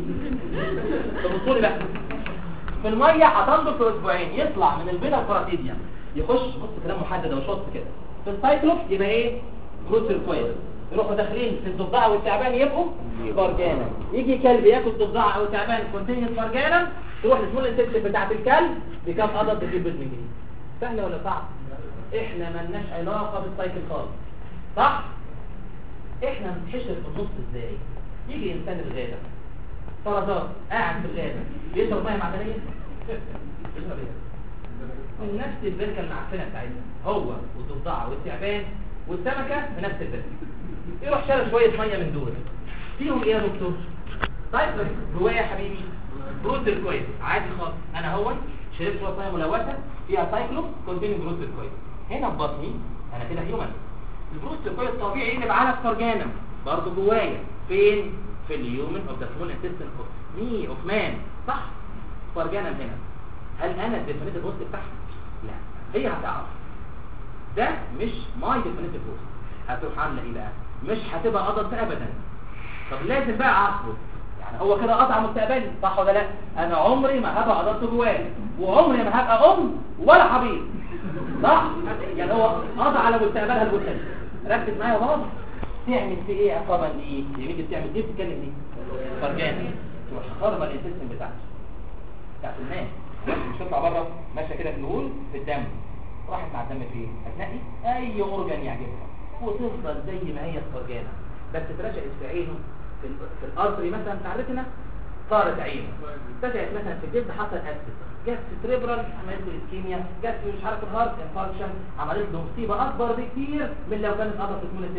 تبصوا بقى في الميه هتنضف في اسبوعين يطلع من البيضه الفراتيديا يخش بص كلام محدد او شط كده في السايكلوب يبقى ايه بروتين كويس يروحوا داخلين في الضفدع والتعبان يبقوا فرجانا يجي كلب ياكل ضفدع او تعبان كونتينيوس فرجانا تروح للسمول انتكشن بتاعت الكلب بكام قدر تجيب بيض من جديد سهله ولا صعب احنا ملناش علاقه بالسايكل خالص صح احنا نتحشر في النص ازاي يجي انسان الغابة فرزات قاعد في الغابة بيشرب ميه معدنية يشرب ايه من نفس البركة المعفنة بتاعتنا هو والضفدعة والتعبان والسمكة في نفس البركة يروح شارب شوية مية من دول فيهم ايه يا دكتور طيب جوايا يا حبيبي بروتين كويس عادي خالص انا هو شربت شوية مية ملوثة فيها سايكلو كونتيني بروتين كويس هنا في بطني انا كده هيومن البروست كويس الطبيعي اللي معانا الفرجانم برضه جوايا فين في اليومن اوف ذا سمول انتستين اوف مي اوف مان صح فرجانم هنا هل انا الديفينيت بروست بتاعها لا هي هتعرف ده مش ماي ديفينيت بروست هتروح عامله ايه بقى مش هتبقى قضت ابدا طب لازم بقى اعصبه يعني هو كده قطع مستقبلي صح ولا لا انا عمري ما هبقى قدرت جوايا وعمري ما هبقى ام ولا حبيب صح يعني هو قضى على مستقبلها البشري ركز معايا يا بابا تعمل في ايه عقابا ايه يمين بتعمل ايه بتتكلم ايه فرجان تروح خربة الانتستين بتاعتك بتاعت الناس مش تطلع بره ماشيه كده في الهول في الدم راحت مع الدم فين هتلاقي اي اورجان يعجبها وتفضل زي ما هي الفرجانه بس اترشقت في عينه في, ال- في الارتري مثلا بتاع الريتنا صارت عينه اترشقت مثلا في الجلد حصل اسيد جت في سريبرال عملت له اسكيميا جت في مش عارف الهارت انفاركشن عملت له مصيبه اكبر بكتير من لو كانت قضت في سمول السيستم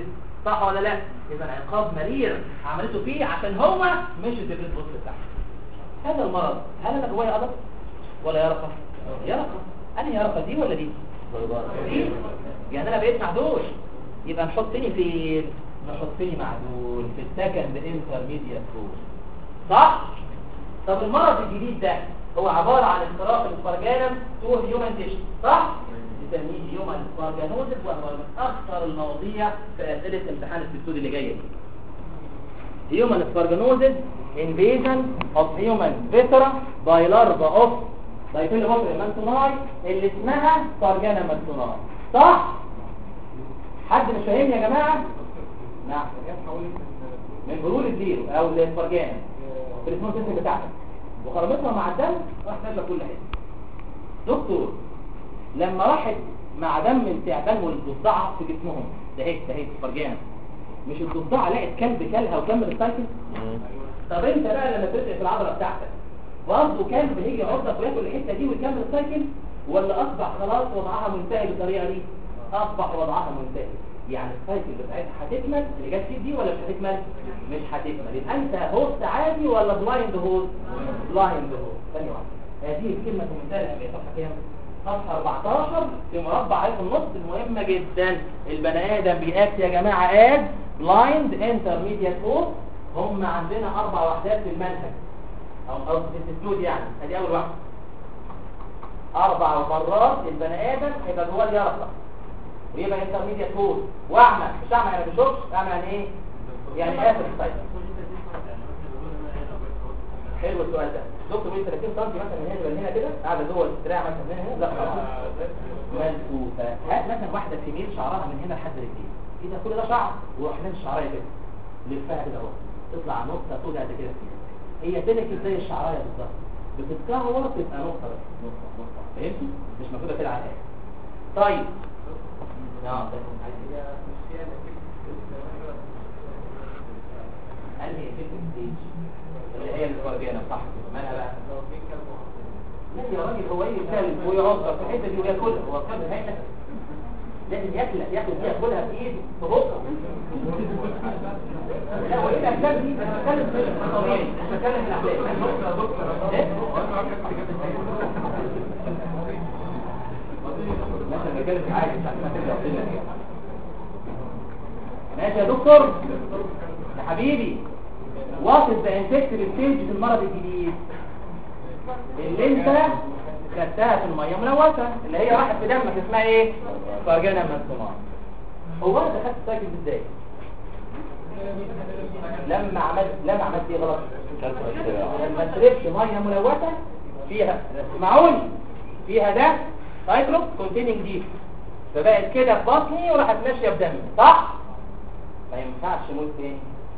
صح ولا لا اذا عقاب مرير عملته فيه عشان هو مش الدبريد بوست بتاعه هذا المرض هل انا جوايا قدر ولا يرقى يرقى انهي يرقى دي ولا دي دي يعني انا بقيت معدول يبقى نحطني في نحطني معدول في السكند انترميديت كورس صح طب المرض الجديد ده هو عبارة عن اختراق الفرجانم تو هيومن تيشن صح نسميه هيومن فارجانوزس وهو من اخطر المواضيع في اسئله امتحان السبتود اللي جايه دي human sparganosis invasion of human viscera by larva of Diphyllobacter mantonai اللي اسمها Spargana mantonai صح؟ حد مش فاهمني يا جماعة؟ نعم من برول الزيرو او السبرجانا في الاسمون سيستم بتاعتك وخرمتها مع الدم راح نازله كل حته دكتور لما راحت مع دم التعبان والضفدعه في جسمهم ده هيك ده هيك سبرجانا مش الضفدعه لقت كلب كلها وكمل السايكل طب انت بقى لما ترجع في العضله بتاعتك برضه كلب هيجي يعضك وياكل الحته دي ويكمل السايكل ولا اصبح خلاص وضعها منتهي بالطريقه دي اصبح وضعها منتهي يعني السايكل بتاعتها هتكمل اللي جت فيه دي ولا مش هتكمل مش هتكمل يبقى انت هوست عادي ولا بلايند هوست بلايند هوست ثانيه واحده هذه الكلمه في منتهى الاهميه صفحه كام صفحه 14 في مربع في النص المهمه جدا البني ادم بيأكت يا جماعه اد بلايند انترميديت هوست هم عندنا اربع وحدات في المنهج او او في السجود يعني ادي اول واحده اربع مرات البني ادم هيبقى جواه اليرقه ويبقى انترميديت هوست واعمى مش اعمى يعني ما بيشوفش اعمى يعني ايه يعني قافل السايكل حلو السؤال ده دكتور بيقول 30 سم مثلا من هنا لهنا كده قاعده جوه الدراع مثلا من هنا لا خلاص ملفوفه هات مثلا واحده فيميل شعرها من هنا لحد رجليها كده كل ده شعر وروح لين الشعرايه كده لفها كده اهو تطلع نقطه سوداء قد كده فيها هي تلك زي الشعرايه بالظبط بتتكهور تبقى نقطه بس نقطه نقطه فهمتوا مش موجوده كده على الاخر طيب نعم انهي فكره ستيج اللي هي الفرجانه صح كده مالها بقى لا يا راجل هو ايه كلب ويعضك في الحته دي وياكلها هو الكلب هياكل لازم ياكل ياكل دي ياكلها بايده في بقه لا وايه الاكلام دي انا بتكلم في الطبيعي مش بتكلم في الاحلام مثلا بتكلم في حاجه بتاعت ما تبدا قلنا ماشي يا دكتور يا حبيبي واصل ذا انفكتيف ستيج في المرض الجديد اللي انت خدتها في الميه ملوثه اللي هي راحت في دمك اسمها ايه فرجانه مسمار هو انت خدت السايكل دي ازاي لما عملت لما عملت ايه غلط لما شربت ميه ملوثه فيها اسمعوني فيها ده سايكلوب كونتيننج دي فبقت كده في بطني وراحت ماشيه بدمي صح ما ينفعش موت تاني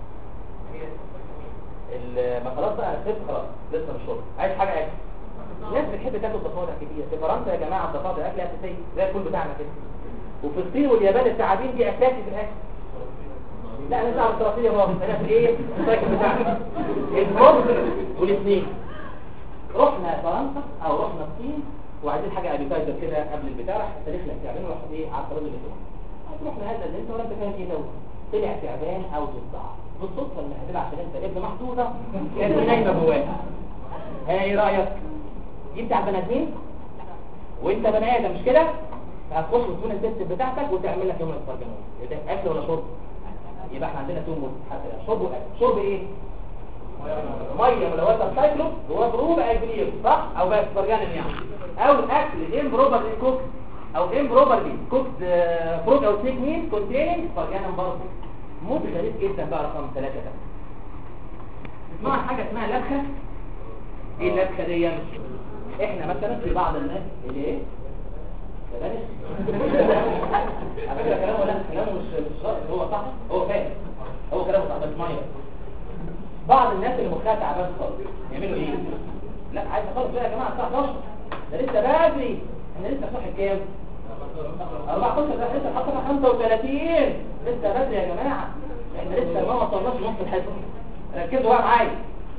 ال- ما خلاص بقى انا سبت خلاص لسه مش شرب عايز حاجه اكل الناس بتحب تاكل ضفادع كتير في فرنسا يا جماعه الضفادع اكل اساسي زي الفول بتاعنا كده وفي الصين واليابان التعابين دي اساسي في الاكل لا انا دعوه الدراسيه بقى انا في ايه السايكل بتاعنا الفرن والاثنين رحنا فرنسا او رحنا الصين وعايزين حاجه ابيتايزر كده قبل البتاع راح تاريخ لك تعبان وراح ايه على الطريق اللي هتروح لهذا اللي انت ولا انت فاهم ايه دوت طلع تعبان او ضفدع بالصدفه المهدله عشان انت ابن محدوده كانت نايمه جواها ها ايه رايك دي بتاع بني ادمين وانت بني ادم مش كده هتخش وتكون التست بتاعتك وتعمل لك يوم الفرجنون ده اكل ولا شرب يبقى احنا عندنا تو مود شرب واكل شرب ايه ميه ملوثه سايكلو هو بربع الجنيه صح او بس فرجان يعني او الاكل امبروبرلي كوك او امبروبرلي كوك فروت او سنيك ميت كونتيننج فرجان برضه موت غريب جدا بقى رقم ثلاثة ده اسمها حاجه اسمها لبخه ايه اللبخه دي احنا مثلا في بعض الناس اللي ايه بلاش على فكره كلامه لا كلامه مش مش رأي هو صح هو فاهم هو كلامه صح بس ميه بعض الناس اللي مخها تعبان خالص يعملوا ايه لا عايز اخلص بقى يا جماعه الساعه 11 ده لسه بدري احنا لسه صاحي كام 14 ده لسه حاطط 35 لسه بدري يا جماعه احنا لسه ما وصلناش نص الحصه ركزوا بقى معايا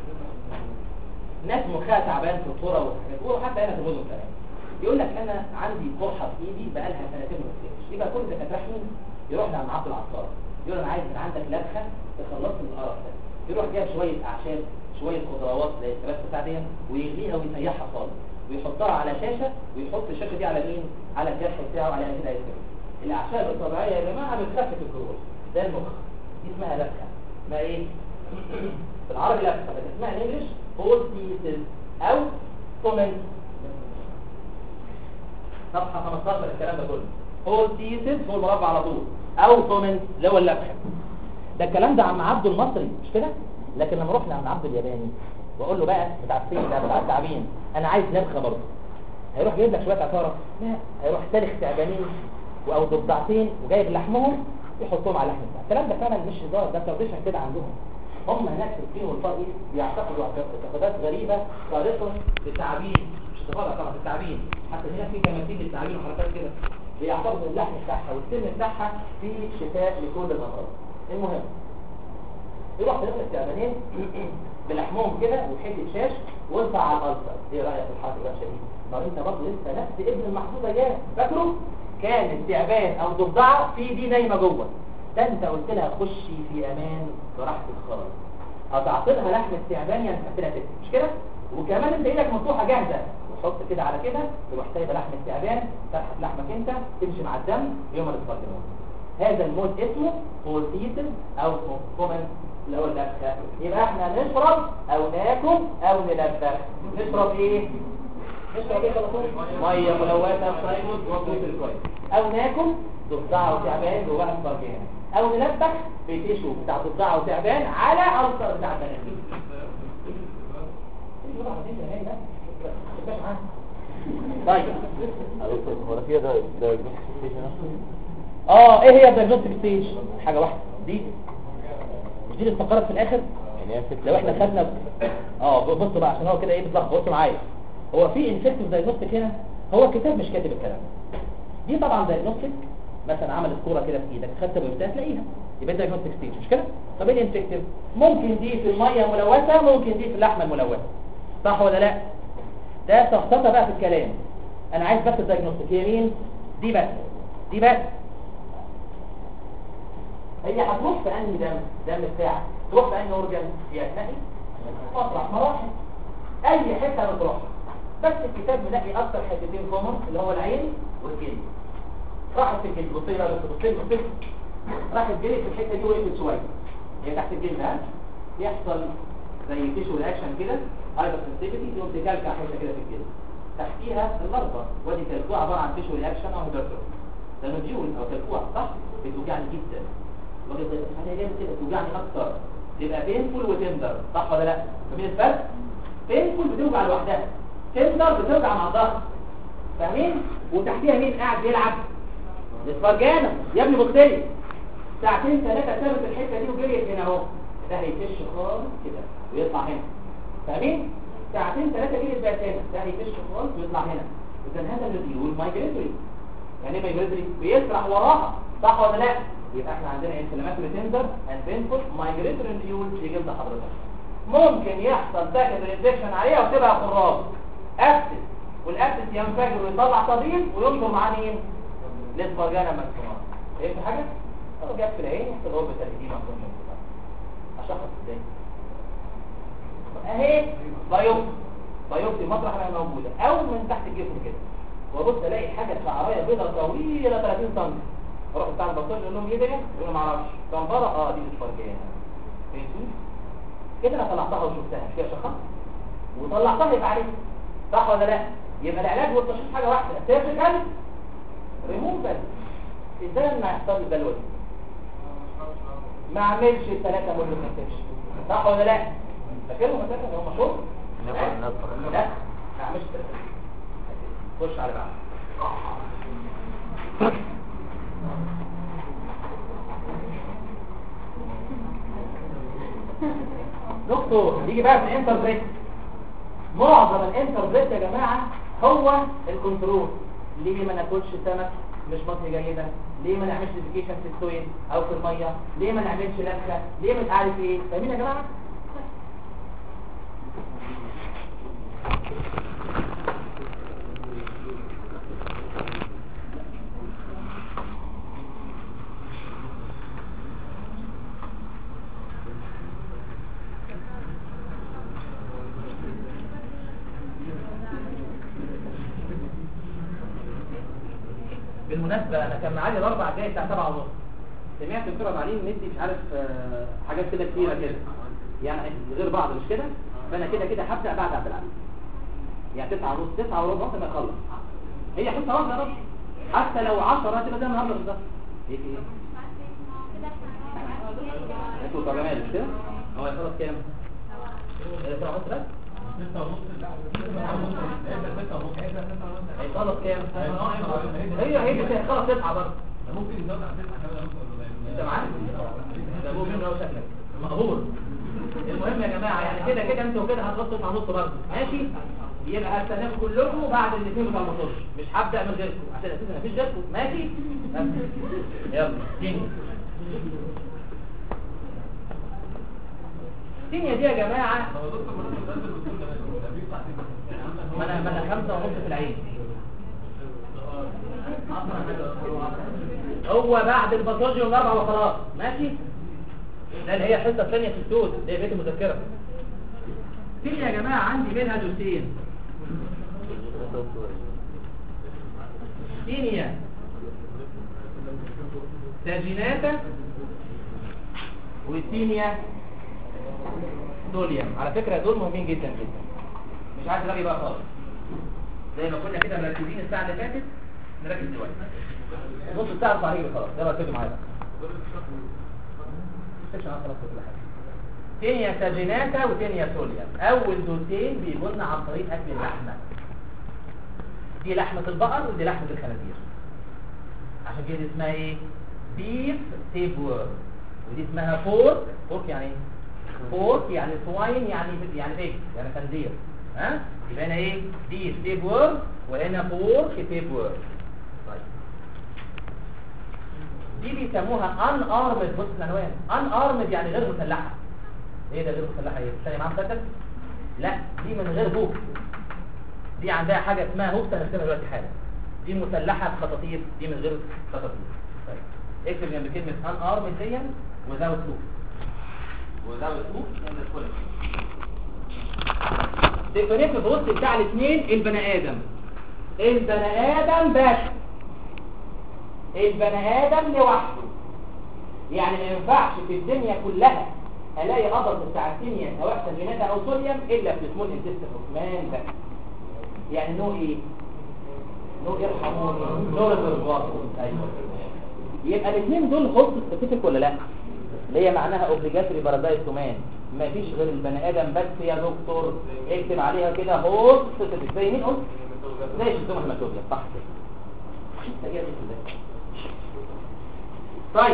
ناس مخها تعبان في الكوره والحاجات وحتى هنا في المدن كمان يقول لك انا عندي قرحه في ايدي بقى لها سنتين ما بتقفش يبقى كل دكاتره يروح لعند عبد العطار يقول انا عايز من عندك لبخه تخلصني من القرف ده يروح جايب شويه اعشاب شويه خضروات زي الفراخ بتاع دي ويغليها ويسيحها خالص ويحطها على شاشه ويحط الشاشه دي على مين على الجرح بتاعه على هنا يسمع الاعشاب الطبيعيه يا جماعه بتخفف الجروح ده المخ دي اسمها لبخه اسمها ايه بالعربي لبخه بس اسمها انجلش فول بيسز او كومنت صفحه 15 الكلام ده كله فول بيسز فول مربع على طول او كومنت اللي هو اللبخه ده الكلام ده عم عبده المصري مش كده لكن لما رحنا عند عبده الياباني واقول له بقى بتاع الصين ده بتاع التعبين انا عايز نبخه برضه هيروح جايب لك شويه عطاره لا هيروح سالخ تعبانين او ضفدعتين وجايب لحمهم يحطهم على اللحم بتاعه الكلام ده فعلا مش هزار ده تراديشن كده عندهم هم هناك في الصين والفرق بيعتقدوا اعتقادات غريبه خارقه للتعابين مش اعتقاد طبعا التعابين حتى هنا في تماثيل للتعابين وحركات كده بيعتقدوا اللحم بتاعها والسن بتاعها فيه شفاء لكل الامراض المهم يروح تلف التعبانين بلحمهم كده وحته شاش وارفع على الالسر ايه رايك في الحركه الوحشه دي ما انت برضه لسه نفس ابن المحظوظه جاي فاكره كان التعبان او ضفدعه في دي نايمه جوه ده انت قلت لها خشي في امان براحتك خالص هتعطيلها لحم التعبان يعني تحط لها تكتب مش كده وكمان انت ايدك مفتوحه جاهزه وتحط كده على كده تروح سايبه لحم التعبان فتحت لحمك انت تمشي مع الدم يوم الاسبرجنون هذا الموت اسمه فورتيتن او كومن اللي هو اللبخه يبقى احنا نشرب او ناكل او نلبخ نشرب ايه نشرب ايه خلاص ميه ملوثه صايموس وفلفل كويس او ناكل ضفدعه وتعبان جواها اسبرجان او نلبخ بتيشو بتاع ضفدعه وتعبان على السر بتاع البنادق طيب هو ده كده ده ده ستيشن اه ايه هي الدايجنوستيك ستيج حاجه واحده دي مش دي اللي اتفقرت في الاخر يعني هي فكرة لو احنا خدنا اه بصوا بقى عشان هو كده ايه بيتلخبط بصوا معايا هو في انفكتيف دايجنوستيك هنا هو الكتاب مش كاتب الكلام ده. دي طبعا دايجنوستيك مثلا عملت صوره كده في ايدك خدت بويبتها تلاقيها يبقى دايجنوستيك ستيج مش كده طب ايه الانفكتيف ممكن دي في الميه الملوثه ممكن دي في اللحمه الملوثه صح ولا لا ده تخطيطها بقى في الكلام انا عايز بس الدايجنوستيك هي مين دي بس دي بس هي هتروح في انهي دم دم بتاعك تروح في انهي اورجن هي هتنقي مطرح مراحل اي حته بتروح بس الكتاب منقي اكتر حتتين كومن اللي هو العين والجلد راحت في الجلد بصي بقى بصي بصي بصي راحت جريت في الحته دي وقفت شويه هي تحت الجلد ها يحصل زي تيشو رياكشن كده هايبر سنسيتيفيتي تقوم تكلكع حته كده في الجلد تحتيها اللربه ودي كلكوع عباره عن تيشو رياكشن او هيبرتروفي ده نوديول او كلكوع صح بتوجعني جدا وجد انا جاي كده توجعني اكتر تبقى بينفول وتندر صح ولا لا فمين الفرق بينفول بتوجع لوحدها تندر بتوجع مع الضغط فاهمين وتحتيها مين قاعد بيلعب الاسفرجانه يا ابني مختلف ساعتين ثلاثه ثابت الحته دي وجريت هنا اهو ده هيفش خالص كده ويطلع هنا فاهمين ساعتين ثلاثه جريت بقت هنا ده هيفش خالص ويطلع هنا اذا هذا النوديول مايجريتوري يعني ايه مايجريتوري بيسرح وراها صح ولا لا يبقى احنا عندنا انفلاماتوري تندر اند بينفول مايجريتوري نوديول في جلد حضرتك ممكن يحصل باكت انفكشن عليها وتبقى خراج ابسس والابسس ينفجر ويطلع صديد وينظر معاه مين الاسبرجانا ماكسيمال فهمت حاجه لو جت في العين يحصل غربة الإديمة أشخص إزاي أهي بايوبسي بايوبسي مطرح ما هي موجودة أو من تحت الجسم كده وابص الاقي حاجة شعرية بيضة طويلة 30 سم اروح بتاع البطل يقول لهم ايه ده؟ يقول له ما اعرفش صنفرة اه دي الاسفرجية فهمتوا؟ كده انا طلعتها وشفتها مش كده شخص وطلعتها يبقى عليك صح ولا لا؟ يبقى العلاج والتشخيص حاجة واحدة سيرجيكال ريموفال ازاي ما يحصل لي البلوه دي؟ ما اعملش الثلاثه مول انفكشن صح ولا لا فاكرهم اساسا هو مشهور نفر نفر لا ما اعملش الثلاثه خش على بعض دكتور يجي بقى في الانتربريت معظم الانتربريت يا جماعه هو الكنترول ليه ما ناكلش سمك مش بطن جيدة ليه ما نعملش ديفيكيشن في السويل او في المية ليه ما نعملش لبكة ليه مش عارف ايه فاهمين يا جماعة بالمناسبة انا كان معايا الاربع جاي بتاع 7 ونص سمعت دكتور معلم ندي مش عارف آه، حاجات كده كتيرة كده يعني غير بعض مش كده فانا كده كده هبدأ بعد عبد العزيز يعني 9 ونص 9 وربع وقت ما يخلص هي حصة واحدة يا رب حتى لو 10 هتبقى زي النهارده بالظبط ايه في ايه انتوا ترجمة مش كده هو يخلص كام؟ إيه، سبعة ونص بس؟ هيخلص كام؟ هي هي بس هيخلص تسعة برضه انت معاك؟ ده ابوه منه هو شكلك مقبول المهم يا جماعة يعني كده كده انتوا كده هتغطوا تسعة ونص برضه ماشي؟ يبقى هستناكم كلكم بعد الاثنين بتاع المطر مش هبدأ من غيركم عشان اساسا مفيش غيركم ماشي؟ بس. يلا تيجي الدنيا دي يا جماعة ما انا ما انا خمسة ونص في العين هو بعد الباساج يوم الاربعاء وخلاص ماشي ده اللي هي الحصة الثانية في السود اللي هي بيت المذكرة فين يا جماعة عندي منها دوسين سينيا ساجيناتا وسينيا دوليوم على فكرة دول مهمين جدا جدا مش عايز رأي بقى خالص زي ما كنا كده مركزين الساعة اللي فاتت نركز دلوقتي نص الساعة صحيح خلاص يلا ركزوا معايا بقى خلاص كل حاجة تينيا ساجيناتا وتينيا سوليا اول دوتين بيجوا لنا عن طريق اكل اللحمه دي لحمه البقر ودي لحمه الخنازير عشان كده اسمها ايه بيف تيبور ودي اسمها فورك فورك يعني ايه فورك يعني سواين يعني يعني ايه يعني خنزير ها يبقى هنا ايه بيف تيبور وهنا فورك تيبور طيب دي بيسموها ان ارمد بص العنوان ان ارمد يعني غير مسلحه ايه ده غير مسلحه ايه ثانيه معاها مسدس لا دي من غير هوك دي عندها حاجه اسمها هوك هنرسمها دلوقتي حالا دي مسلحه بخطاطير دي من غير خطاطير طيب اكتب جنب كلمه ان ارمد دي وزاوت هوك وزاوت هوك ندخل تفرق البوست بتاع الاثنين البني ادم البني ادم بس البني ادم لوحده يعني ما ينفعش في الدنيا كلها الاقي قدر بتاع الكيمياء سواء سجينات او صوديوم الا في سمول انتست عثمان بس يعني نوع ايه نوع ارحموني نوع الرجال ايوه يبقى الاثنين دول هوست سبيسيفيك ولا لا اللي هي معناها اوبليجاتوري بارادايس تومان مفيش غير البني ادم بس يا دكتور اكتب عليها كده هوست سبيسيفيك زي مين قلت زي الشيزوم هيماتوبيا صح كده هي دي كده. طيب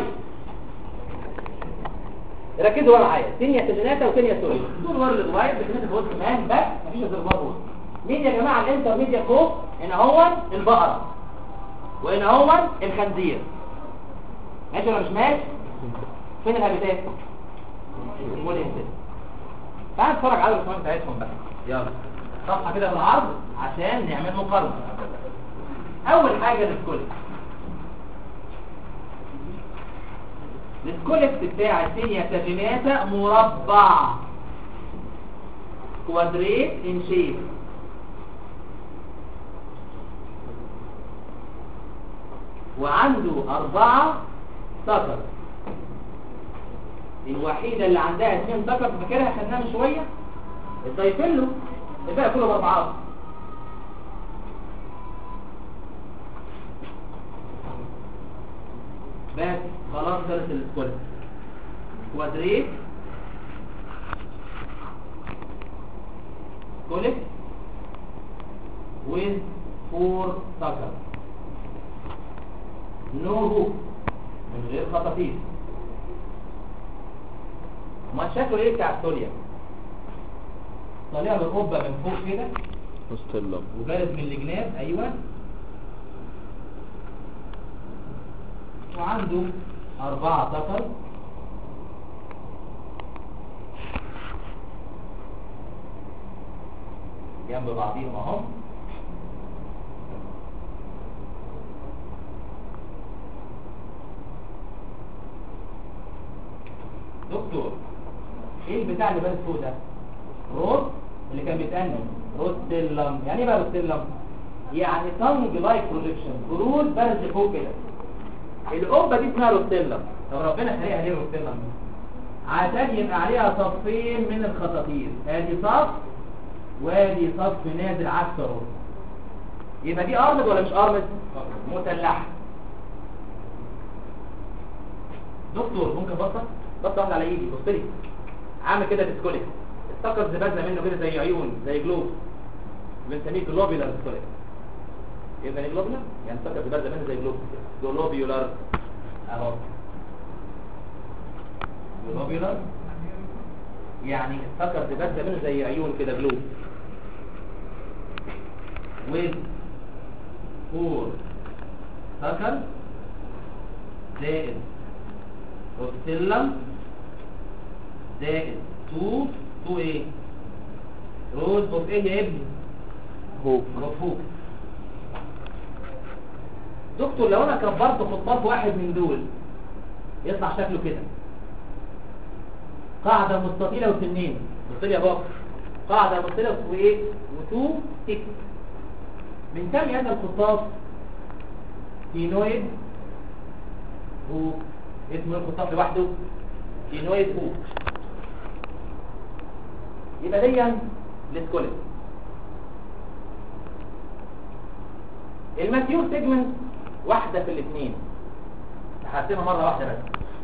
ركزوا بقى معايا تينيا سجناتا وتينيا سوري دول ورد وايد بكلمه الوسط مان بس مفيش غير الوسط مين يا جماعه الانترميديا فوق هنا هو البقره وهنا هو الخنزير ماشي ولا مش ماشي فين الهابيتات والانتاج تعال نتفرج على الرسومات بتاعتهم بقى يلا صفحه كده بالعرض عشان نعمل مقارنه اول حاجه الكل الكولكت بتاع التينيا ساجيناتا مربع كوادريت ان شيب وعنده أربعة سكر الوحيدة اللي عندها اثنين سكر فاكرها خدناها من شوية الدايفيلو الباقي كله بأربعات بس خلاص خلص الكل كوادريت كوليك with four sucker no hook من غير خطافيس ما شكله ايه بتاع السوريا طالع بالقبه من فوق كده مستلم وبارد من الجناب ايوه وعنده أربعة سفر جنب بعضهم اهم دكتور ايه البتاع اللي بان فوق ده روت اللي كان بيتأنم روستيلم يعني ايه بقى روستيلم يعني تنج لايك بروجيكشن خروج برز فوق كده القبه دي اسمها روستيلا طب ربنا خليها ليه روستيلا عشان يبقى عليها صفين من الخطاطير ادي صف وادي صف نازل عكس اهو يبقى دي ارمد ولا مش ارمد مسلحه دكتور ممكن بصه بصه واحده على ايدي بص لي عامل كده ديسكوليك السكر زبادله منه كده زي عيون زي جلوب بنسميه جلوبيولار ديسكوليك يبقى ايه جلوبيولار يعني السكر زبادله منه زي جلوب جلوبيولار اهو جلوبيولار يعني السكر زبادله منه زي عيون كده جلوب with four سكر زائد روستيلم زائد 2 2 ايه روز اوف ايه يا ابني هوك مفهوم دكتور لو انا كبرت خطاف واحد من دول يطلع شكله كده قاعدة مستطيلة وسنين بص لي يا بابا قاعدة مستطيلة وايه وتو تك من كم هذا الخطاف كينويد هو اسمه الخطاف لوحده كينويد هو يبقى دي الاسكوليت الماتيور سيجمنت واحدة في الاثنين هقسمها مرة واحدة بس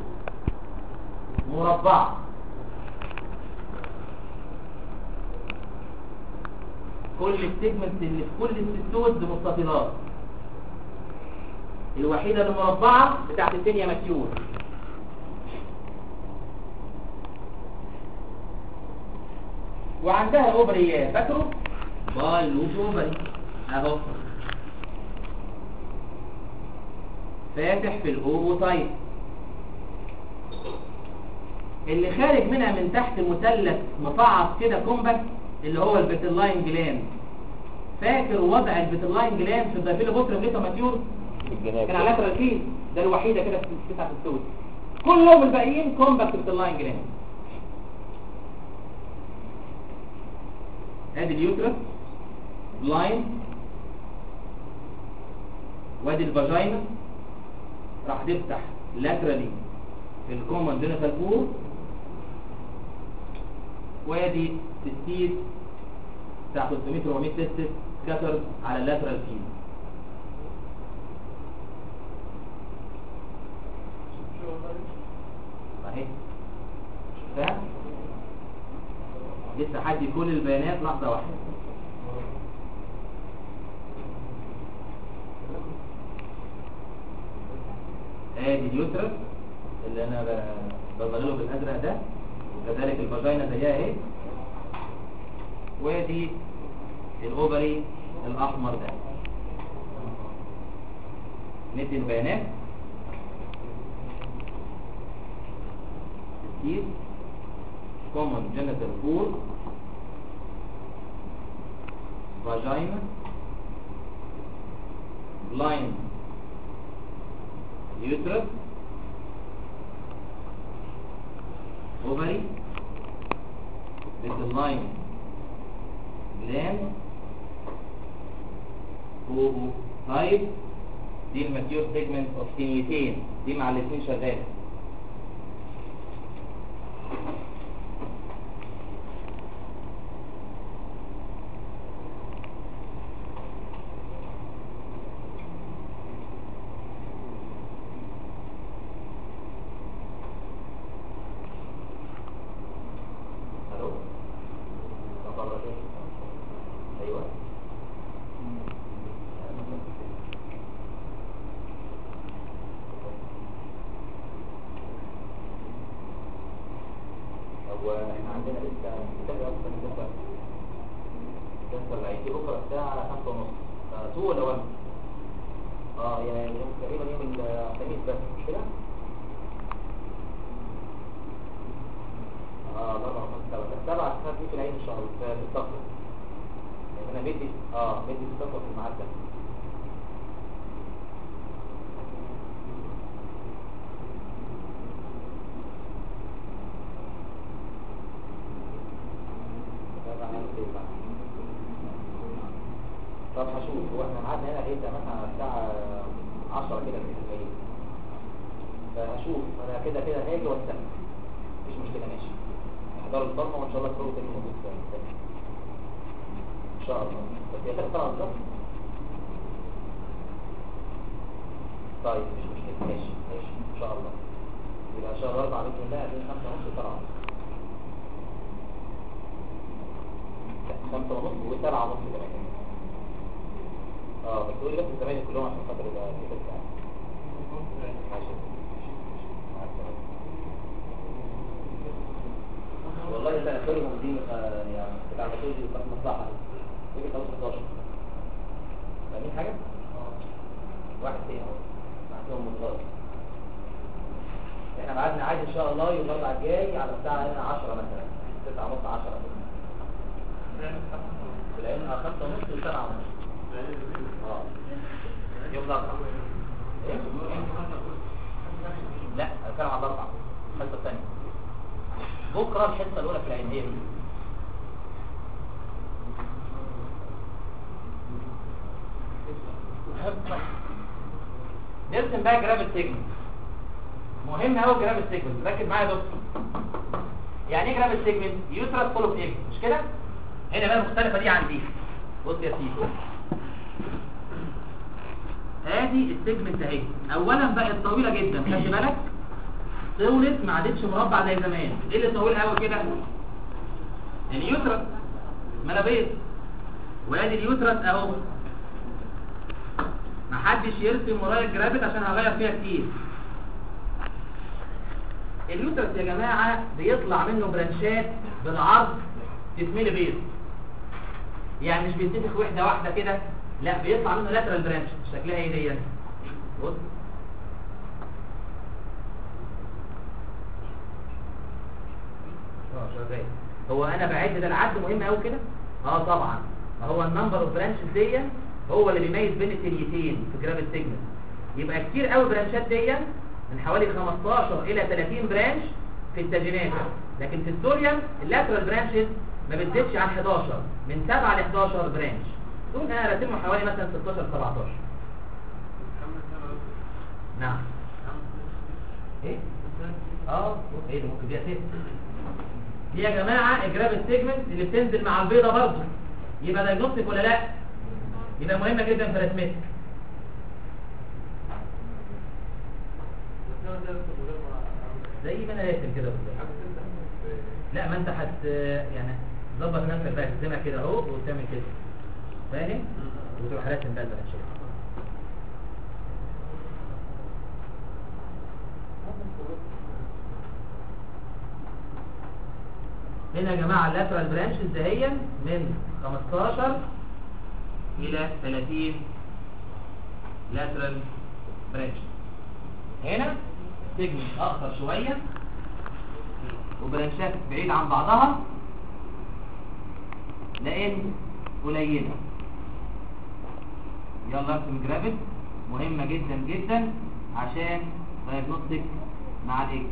مربعة كل السيجمنت اللي في كل الستوز مستطيلات الوحيدة المربعة بتاعت الدنيا ماتيور وعندها اوبريات فاكروا باي لوب اوبري اهو فاتح في الاوبوتايب اللي خارج منها من تحت مثلث مفعص كده كومباكت اللي هو البيتلاين جلاند فاكر وضع البيتلاين جلاند في الدافيل بوتر ليتو ماتيور الجناب كان على لاترال فين ده الوحيده كده في تسعه السود كلهم الباقيين كومباكت بيتلاين جلاند ادي اليوترس بلاين وادي الفاجينا راح تفتح لاترالي في الكومن جينيتال بور وادي التستيس بتاع 300 400 تستس كسر على اللاترال فيل اهي شفتها لسه حد كل البيانات لحظه واحده ادي اليوترس اللي انا ب- بظلله بالازرق ده وكذلك الفاجينا زيها اهي وادي الاوفري الاحمر ده ندي البيانات كتير common genital pool vagina blind uterus ovary little line gland oocyte دي الماتيور سيجمنت اوف تينيتين دي مع الاثنين شغاله الو ايوه هو احنا عندنا لسه كتاب اصلا بكره الجلسه اللي هيجي بكره الساعه 5 ونص تو ولا 1 اه يعني يوم تقريبا يوم الخميس بس مش كده؟ اه لا لا خمسة سبعة بس سبعة عشان في العيد ان شاء الله في الصفر يعني انا بدي اه بدي في الصفر في الميعاد ده طب طب هشوف هو احنا ميعادنا هنا هيبدا مثلا على الساعه 10 كده في الليل فهشوف انا كده كده هاجي واستنى مفيش مشكله ماشي احضروا الضلمه وان شاء الله الكل تاني موجود في ان شاء الله بس هي كده طلعت بالظبط طيب مش مشكله ماشي ماشي ان شاء الله يبقى شهر أربعة بإذن الله هتلاقي خمسة ونص طلعوا خمسة ونص وسبعة ونص كمان اه بس تقولي بس الزمايل كلهم عشان خاطر يبقى في بس ماشي مع السلامة. والله تأخرهم دي آه، يعني بتاع المسؤول دي بتاعت مصلحة يجي 15 فاهمين حاجة؟ واحد تاني اهو معتهم منتظر احنا ميعادنا عادي ان شاء الله يوم الاربعاء الجاي على الساعة هنا 10 مثلا 9 ونص 10 في العلم اه 5 ونص و 7 ونص اه يوم الاربعاء ايه؟ لا انا بتكلم على الاربعاء الحصة الثانية بكرة الحصة الأولى في العلم هي دي نرسم بقى جراب السيجمنت مهم قوي جراب السيجمنت ركز معايا يا دكتور يعني ايه جراب السيجمنت يوترس فول اوف ايج مش كده هنا بقى مختلفه دي عن دي بص يا سيدي ادي السيجمنت اهي اولا بقت طويله جدا خلي بالك طولت ما عادتش مربع زي زمان ايه اللي طويل قوي كده اليوترس ما انا بيض وادي اليوترس اهو محدش يرسم ورايا الجرافيت عشان هغير فيها كتير اليوترس يا جماعة بيطلع منه برانشات بالعرض تتملي بيض يعني مش بيتنفخ وحدة واحدة كده لا بيطلع منه لاترال برانش شكلها ايه دي بص اه شغال هو انا بعد ده العد مهم قوي كده اه طبعا ما هو النمبر اوف برانشز دي هو اللي بيميز بين التريتين في جراب السيجمنت يبقى كتير قوي برانشات دي من حوالي 15 الى 30 برانش في التاجينات لكن في السوريان اللاترال برانشز ما بتزيدش عن 11 من 7 ل 11 برانش دول انا راسمهم حوالي مثلا 16 17 نعم ايه اه ايه ده ممكن دي اساس دي يا جماعه اجراب السيجمنت اللي بتنزل مع البيضه برضه يبقى دايجنوستيك ولا لا يبقى مهمه جدا في رسمتك زي ما انا راسم كده بالظبط لا ما انت هت يعني ظبط نفسك بقى ترسمها كده اهو وتعمل كده فاهم وتروح راسم بقى البرانشات هنا يا جماعه اللاترال برانشز دهيا من 15 الى 30 لاترال برانش هنا سيجمنت اقصر شويه وبرانشات بعيد عن بعضها لان قليله يلا ارسم جرافيت مهمه جدا جدا عشان دايجنوستيك مع الايج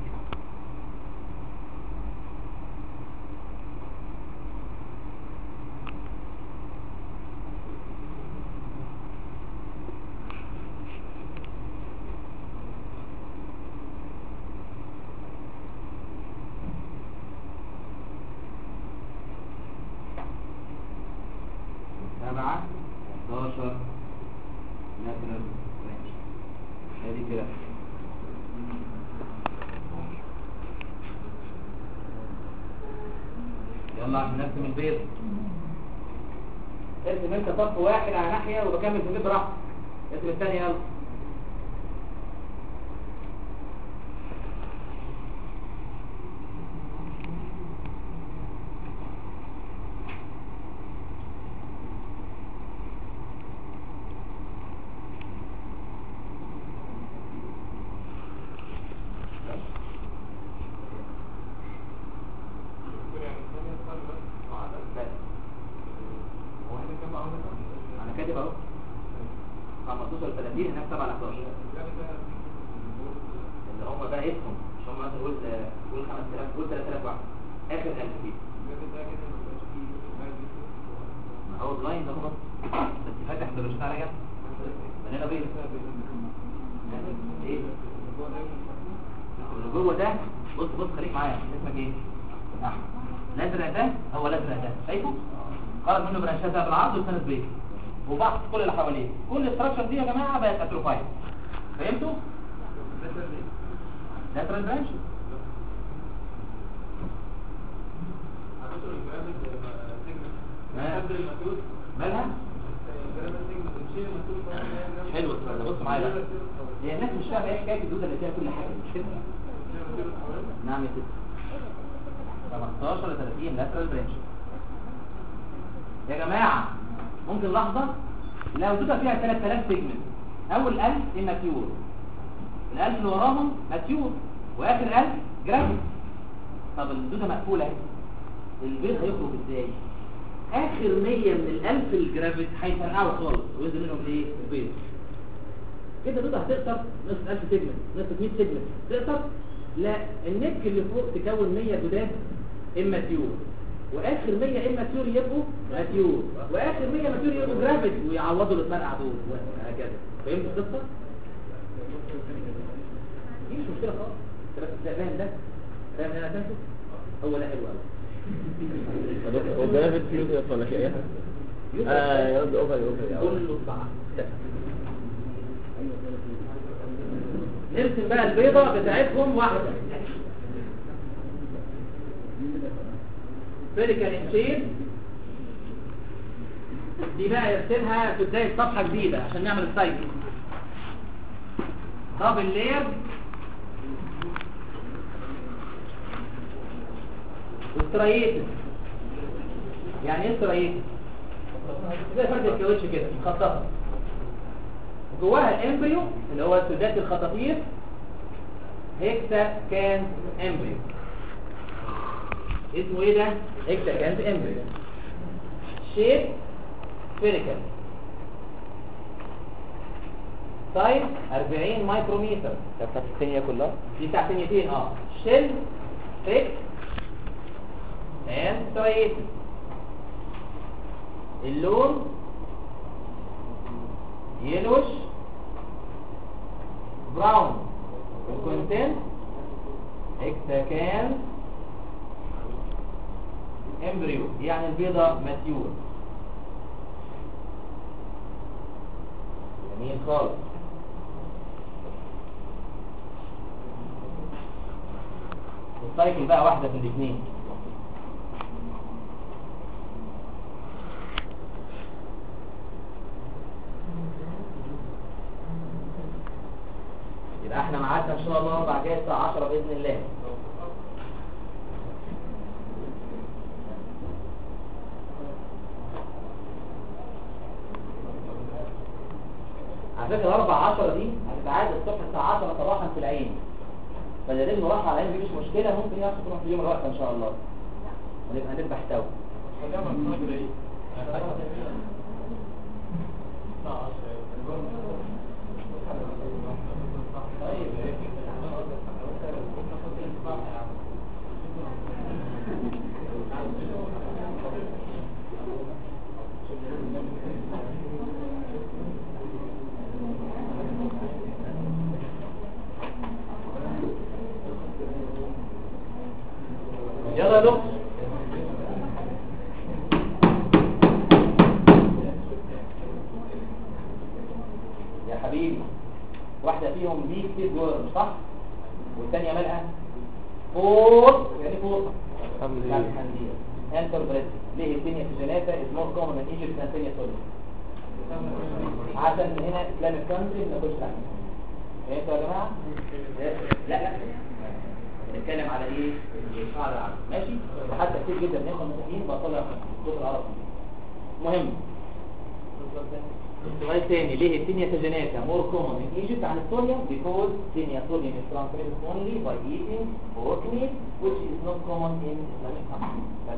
سبعة 11 لاترال برانش ادي كده يلا عشان نرسم البيض ارسم انت صف واحد على ناحية وبكمل في البيض براحتك ارسم الثاني يلا بس انا كاتب اهو 15 30 هناك 7 ل 11 اللي هم بقى اسمهم مش هم مثلا قول قول 5000 قول 3000 واحد اخر 1000 دي ما هو بلايند اهو فاتح درجات على جنب مليانه بيض ايه اللي جوه ده بص بص خليك معايا اسمك ايه احمد الازرق ده هو الازرق ده شايفه خرج منه برانشات ده بالعرض وسند بيض وبحث كل اللي حواليه كل الاستراكشر دي يا جماعه بقت اتروفايد فهمتوا لاترال برانش مالها حلو السؤال ده بص معايا بقى هي الناس مش فاهمه ايه حكايه الدوده اللي فيها كل حاجه مش كده نعم يا ست 15 ل 30 لاترال برانش يا جماعه ممكن لحظه لو دوده فيها 3000 سيجمنت اول 1000 اماتيور ال1000 اللي وراهم ماتيور واخر 1000 جرافيك طب الدوده مقفوله اهي البيض هيخرج ازاي اخر 100 من الالف الجرافيت هيفرقعوا خالص وينزل منهم ايه البيض كده دوده هتقطر نص 1000 سيجمنت نص 100 سيجمنت تقطر لا النك اللي فوق تكون 100 جداد اماتيور واخر 100 اماتيور يبقوا ماتيور واخر 100 ماتيور يبقوا جرافيت ويعوضوا اللي اتفرقع دول وهكذا فهمت القصه دي مش مشكله خالص انت بس فاهم ده فاهم انا فاهمه هو ده حلو قوي هو جرافيت فلوس ولا في اي حاجه اه يقعد اوفر اوفر كله صح نرسم بقى البيضة بتاعتهم واحدة فيريكال انشيب دي بقى يرسمها في بداية صفحة جديدة عشان نعمل السايكل دبل لير وستريتد يعني ايه ستريتد زي فرد الكاوتش كده مخططه جواها الامبريو اللي هو سدات الخطاطيف هيكسا كان امبريو اسمه ايه ده هيكسا كان امبريو شيب سفيريكال سايز 40 مايكرومتر ده بتاعت الثانيه كلها دي بتاع ثانيتين اه شيل فيك and striated اللون يلوش براون الكونتنت اكتاكان امبريو يعني البيضة ماتيور جميل خالص السايكل بقى واحدة في الاثنين يبقى احنا معادنا ان شاء الله اربع جاي الساعة 10 بإذن الله على فكرة الأربع عشرة دي هتتعاد الصبح الساعة 10 صباحا في العين فاللي رجله راح على العين دي مش مشكلة ممكن يعرف تروح في يوم الوقت إن شاء الله ونبقى نذبح سوا يلا يا دكتور يا حبيبي واحدة فيهم دي كتير جوه صح والثانية مالها فور يعني فور الحمد بتاع لله الخنزير انتر بريد ليه الدنيا في جنيفا از مور كومن من ايجيبت ذان ثانية سوري عشان هنا اسلامك كونتري ما نخش عليه فهمتوا يا جماعة؟ لا لا بنتكلم على ايه؟ القاعدة العامة ماشي؟ وحتى كتير جدا من اخوة المسيحيين بطلع صوت العرب مهم السؤال الثاني ليه التينيا تجناتا more common in Egypt عن السوريا because تينيا sodium is transmitted only by eating pork meat which is not common in Islamic countries بس.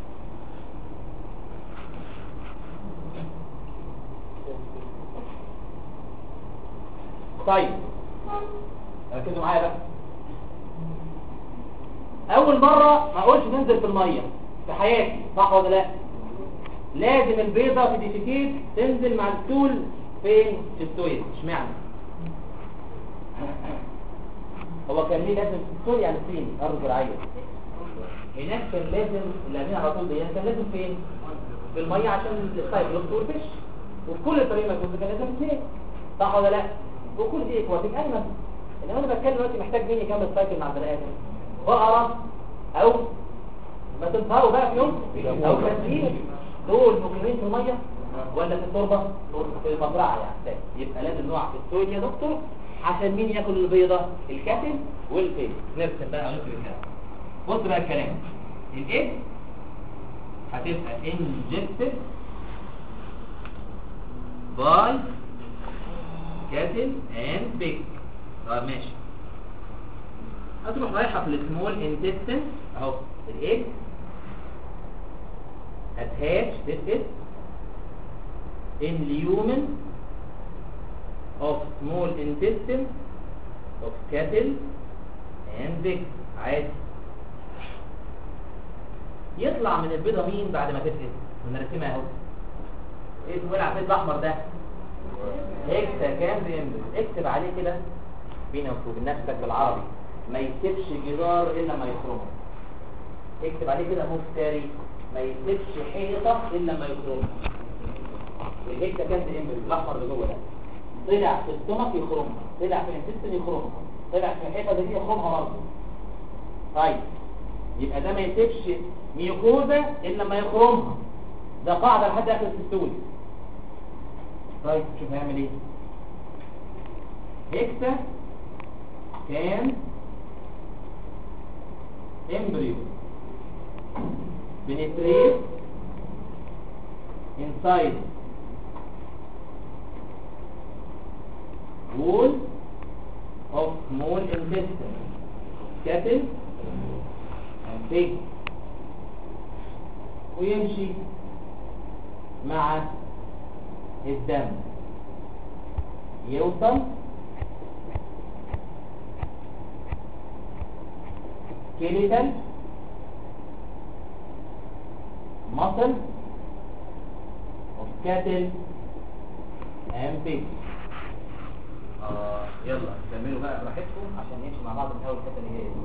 طيب ركزوا معايا بقى اول مرة ما اقولش ننزل في المية في حياتي صح ولا لا لازم البيضة تديفيكيت تنزل مع الستول فين في الستويد اشمعنى هو كان ليه لازم في الستول يعني فين ارض زراعيه هناك كان لازم اللي على طول دي كان لازم فين في الميه عشان السايكلوبس والفيش وفي كل الطريق مجهول كان لازم اثنين صح ولا لا وكل دي اكواتيك انيمال انما انا بتكلم دلوقتي محتاج مين يكمل السايكل مع البني ادم بقره او ما تنطروا بقى في يوم او خنزير دول مقيمين في الميه ولا في التربه في المزرعه يعني يبقى لازم نوع في السويد يا دكتور عشان مين ياكل البيضه الكاتل والفيل نرسم بقى عنصر الكلام بص بقى الكلام الايد هتبقى injected by cattle and pig طب ماشي هتروح رايحه في السمول intestine اهو الايد attach this is in lumen of small intestine of cattle and pig عادي يطلع من البيضة مين بعد ما تفقد من رسمها اهو ايه اسمه العب الاحمر ده اكتب كام بيمبل اكتب عليه كده بينك وبين نفسك بالعربي ما يسيبش جدار الا ما يخرمه اكتب عليه كده مفتري ما يسيبش حيطه الا ما يخرمها الهيكتا كام بيمبل الاحمر اللي جوه ده طلع في السمك يخرمها طلع في الانتستين يخرمها طلع في الحيطه دي يخرمها برضه طيب يبقى ده ما يسيبش ميوكوزا الا لما يخرمها ده قاعده لحد اخر السيستول طيب شوف هيعمل ايه هيكتا كان امبريو penetrate inside wall of small intestine cattle and pig ويمشي مع الدم يوصل skeletal muscle of cattle and pig آه يلا كملوا بقى براحتكم عشان نمشي مع بعض من اول الحته اللي هي دي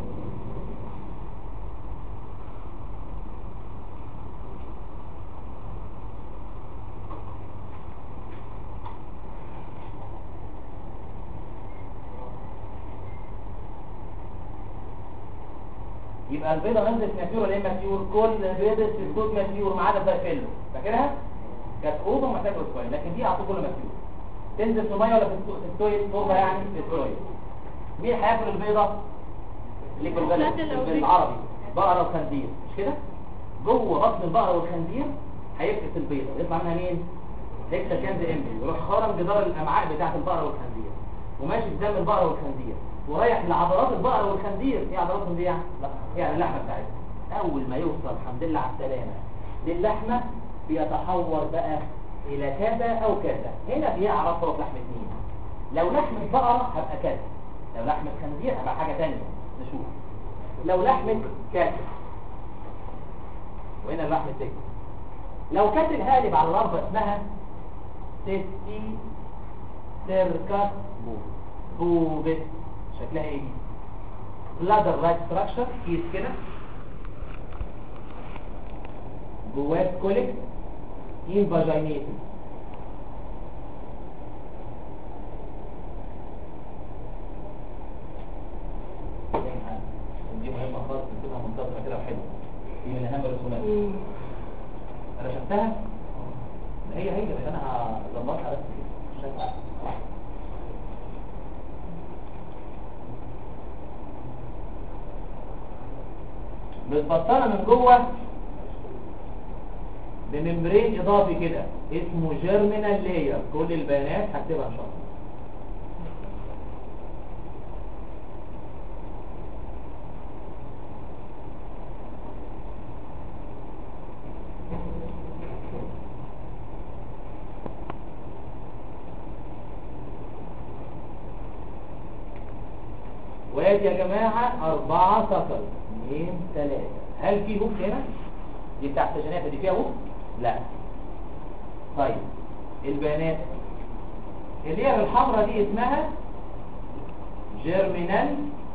يبقى البيضه نزلت ماتيور ولا ايه ماتيور كل بيضه الكود ماتيور ما عدا بقى فيلو فاكرها كانت اوضه محتاجه اسبوعين لكن دي على طول كله ماتيور تنزل في ميه ولا في السو- في السويد تربه يعني في السويد مين هياكل البيضه اللي في البلد الكاتل أو في بيض. العربي بقره وخنزير مش كده جوه بطن البقره والخنزير هيفكس البيضه يطلع منها مين هيكسا كنز امبري يروح خرم جدار الامعاء بتاعه البقره والخنزير وماشي في دم البقره والخنزير ورايح لعضلات البقره والخنزير ايه عضلاتهم دي يعني لا يعني اللحمه بتاعتها اول ما يوصل الحمد لله على السلامه للحمه بيتحور بقى الى كذا او كذا هنا بيعرف هو في لحمه مين لو لحمه بقره هبقى كذا لو لحمه خنزير هبقى حاجه ثانيه نشوف لو لحمه كاتل وهنا اللحم التكت لو كاتل هالب على الرمبة اسمها تستي سيركا بوبت شكلها ايه دي بلادر لايك ستراكشر كيس كده جواه كوليك انفاجينيتد دي مهمة خالص نسيبها منتظرة كده وحلوة دي من أهم الرسومات رسمتها هي هي بس أنا هظبطها بس كده بشكل عام. متبطنة من جوه بممبرين اضافي كده اسمه جيرمينال لاير كل البيانات هكتبها ان شاء الله وادي يا جماعة أربعة سطر اثنين ثلاثة هل في هوك هنا؟ دي بتاعت السجنات دي فيها هوك؟ لا طيب البيانات اللير الحمراء دي اسمها جيرمينال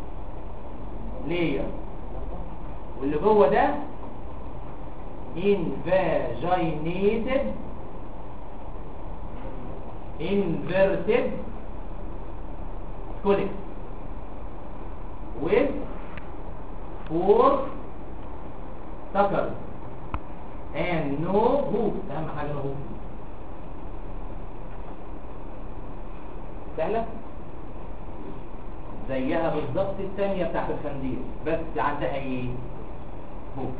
لير واللي جوه ده invaginated inverted colic with four suckers and no hoop اهم حاجه no hoop سهله زيها بالظبط الثانيه بتاعت الخنزير بس عندها ايه هوب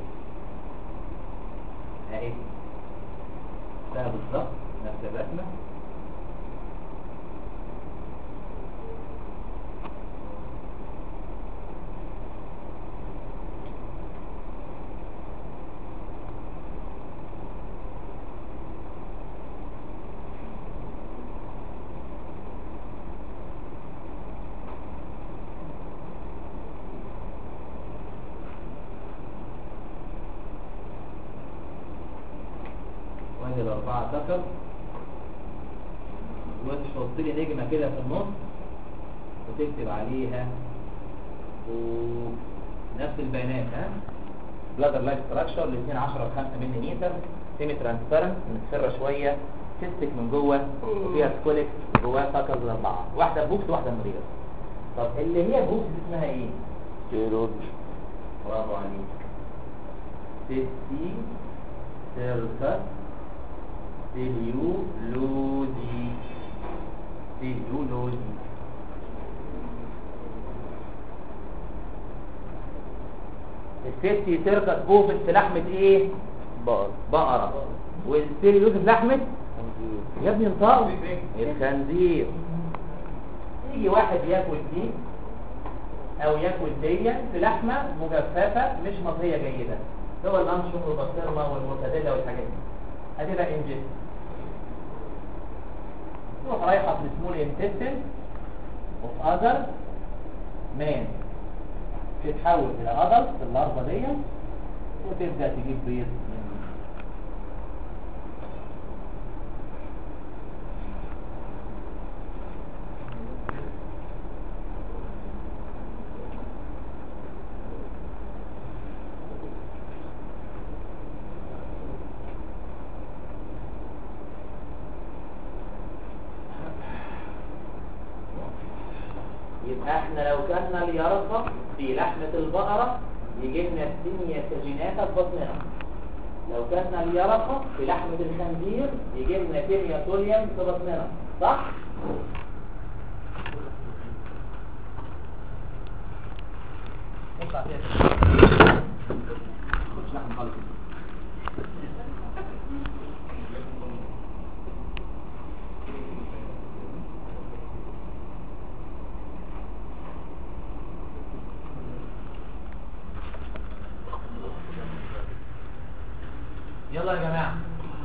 اهي ده بالظبط نفس الرسمه وادي الأربعة ذكر وتحط لي نجمة كده في النص وتكتب عليها نفس البيانات ها بلادر لايف ستراكشر الاثنين 10 ل 5 مللي متر سيمي ترانسبيرنت متفرة شوية سيستك من جوه وفيها سكوليك جواها ساكرز الأربعة واحدة بوكس وواحدة من غير طب اللي هي بوكس دي اسمها ايه؟ ستيرويد برافو عليك سيستي سيركس سيليولوزي سيليولوزي السيستي سيركس بوفت في لحمة ايه؟ بقر بقرة والسيليولوز في لحمة خنزير يا ابني انطقوا الخنزير يجي واحد ياكل دي او ياكل دي في لحمة مجففة مش مطهية جيدة هو الانشون والبسطرمة والمرتدلة والحاجات دي هتبقى انجست تروح رايحة في السمول انتستين وفي اذر مان تتحول الى ادلت اللارفا دي وتبدا تجيب بيض من يبقى احنا لو كنا اليرقة في لحمة البقرة يجي لنا السينيا سجيناتا في بطننا لو كنا اليرقة في لحمة الخنزير يجي لنا سينيا سوليوم في بطننا صح؟ اطلع فيها مش لحم خالص يلا يا جماعة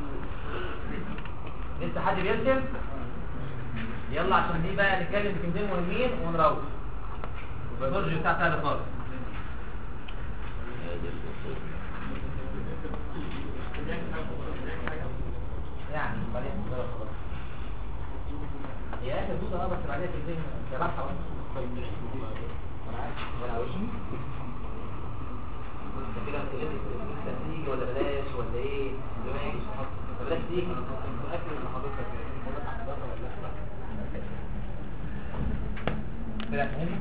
لسه حد بيرسم يلا عشان دي بقى نتكلم في كلمتين مهمين ونروح البرج بتاع سهل خالص يعني بعدين نجرب خلاص هي اخر دوسه اه بس بعدين كلمتين شرحها بس انا عارف انا وشي انت كده اتكلمت في تيجي ولا بلاش ولا ايه ماشي بلاش تيجي متاكد ان حضرتك كده فهمت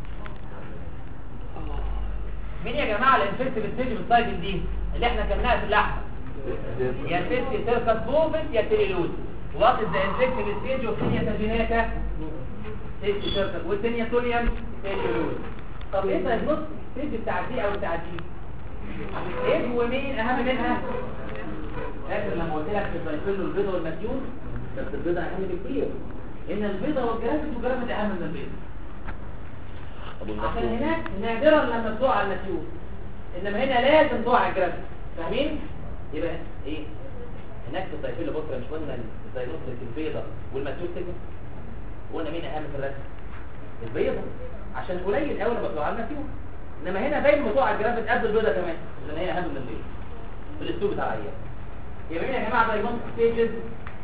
مين يا جماعه الانفكت بالسيج بالسايكل دي اللي احنا كلناها في اللحمه يا سيستي سيركس بوفيت يا تيليلوز وات ذا انفكت بالسيج والثانيه تاجيناتا سيستي سيركس والثانيه توليوم تيليلوز طب ايه النص الستيج بتاع دي او بتاع دي ايه ومين اهم منها فاكر لما قلت لك في الزيتون البيضه والمسيون بس البيضه اهم بكتير ان البيضه والجرافيت والجرافيت اهم من البيضه ابو عشان المسلوق هناك نادرا لما تقع على المسيون انما هنا لازم تقع على الجرافيت فاهمين يبقى ايه هناك في الزيتون بكره مش قلنا الزيتون في البيضه والمسيون تجي قلنا مين اهم في الرسم البيضه عشان قليل قوي لما تقع على المسيون انما هنا دايما بتقع على الجرافيت قبل البيضه كمان لان هي اهم من البيضه في الاسلوب بتاع العيان يبقى مين يا جماعه دايجنوستيك ستيجز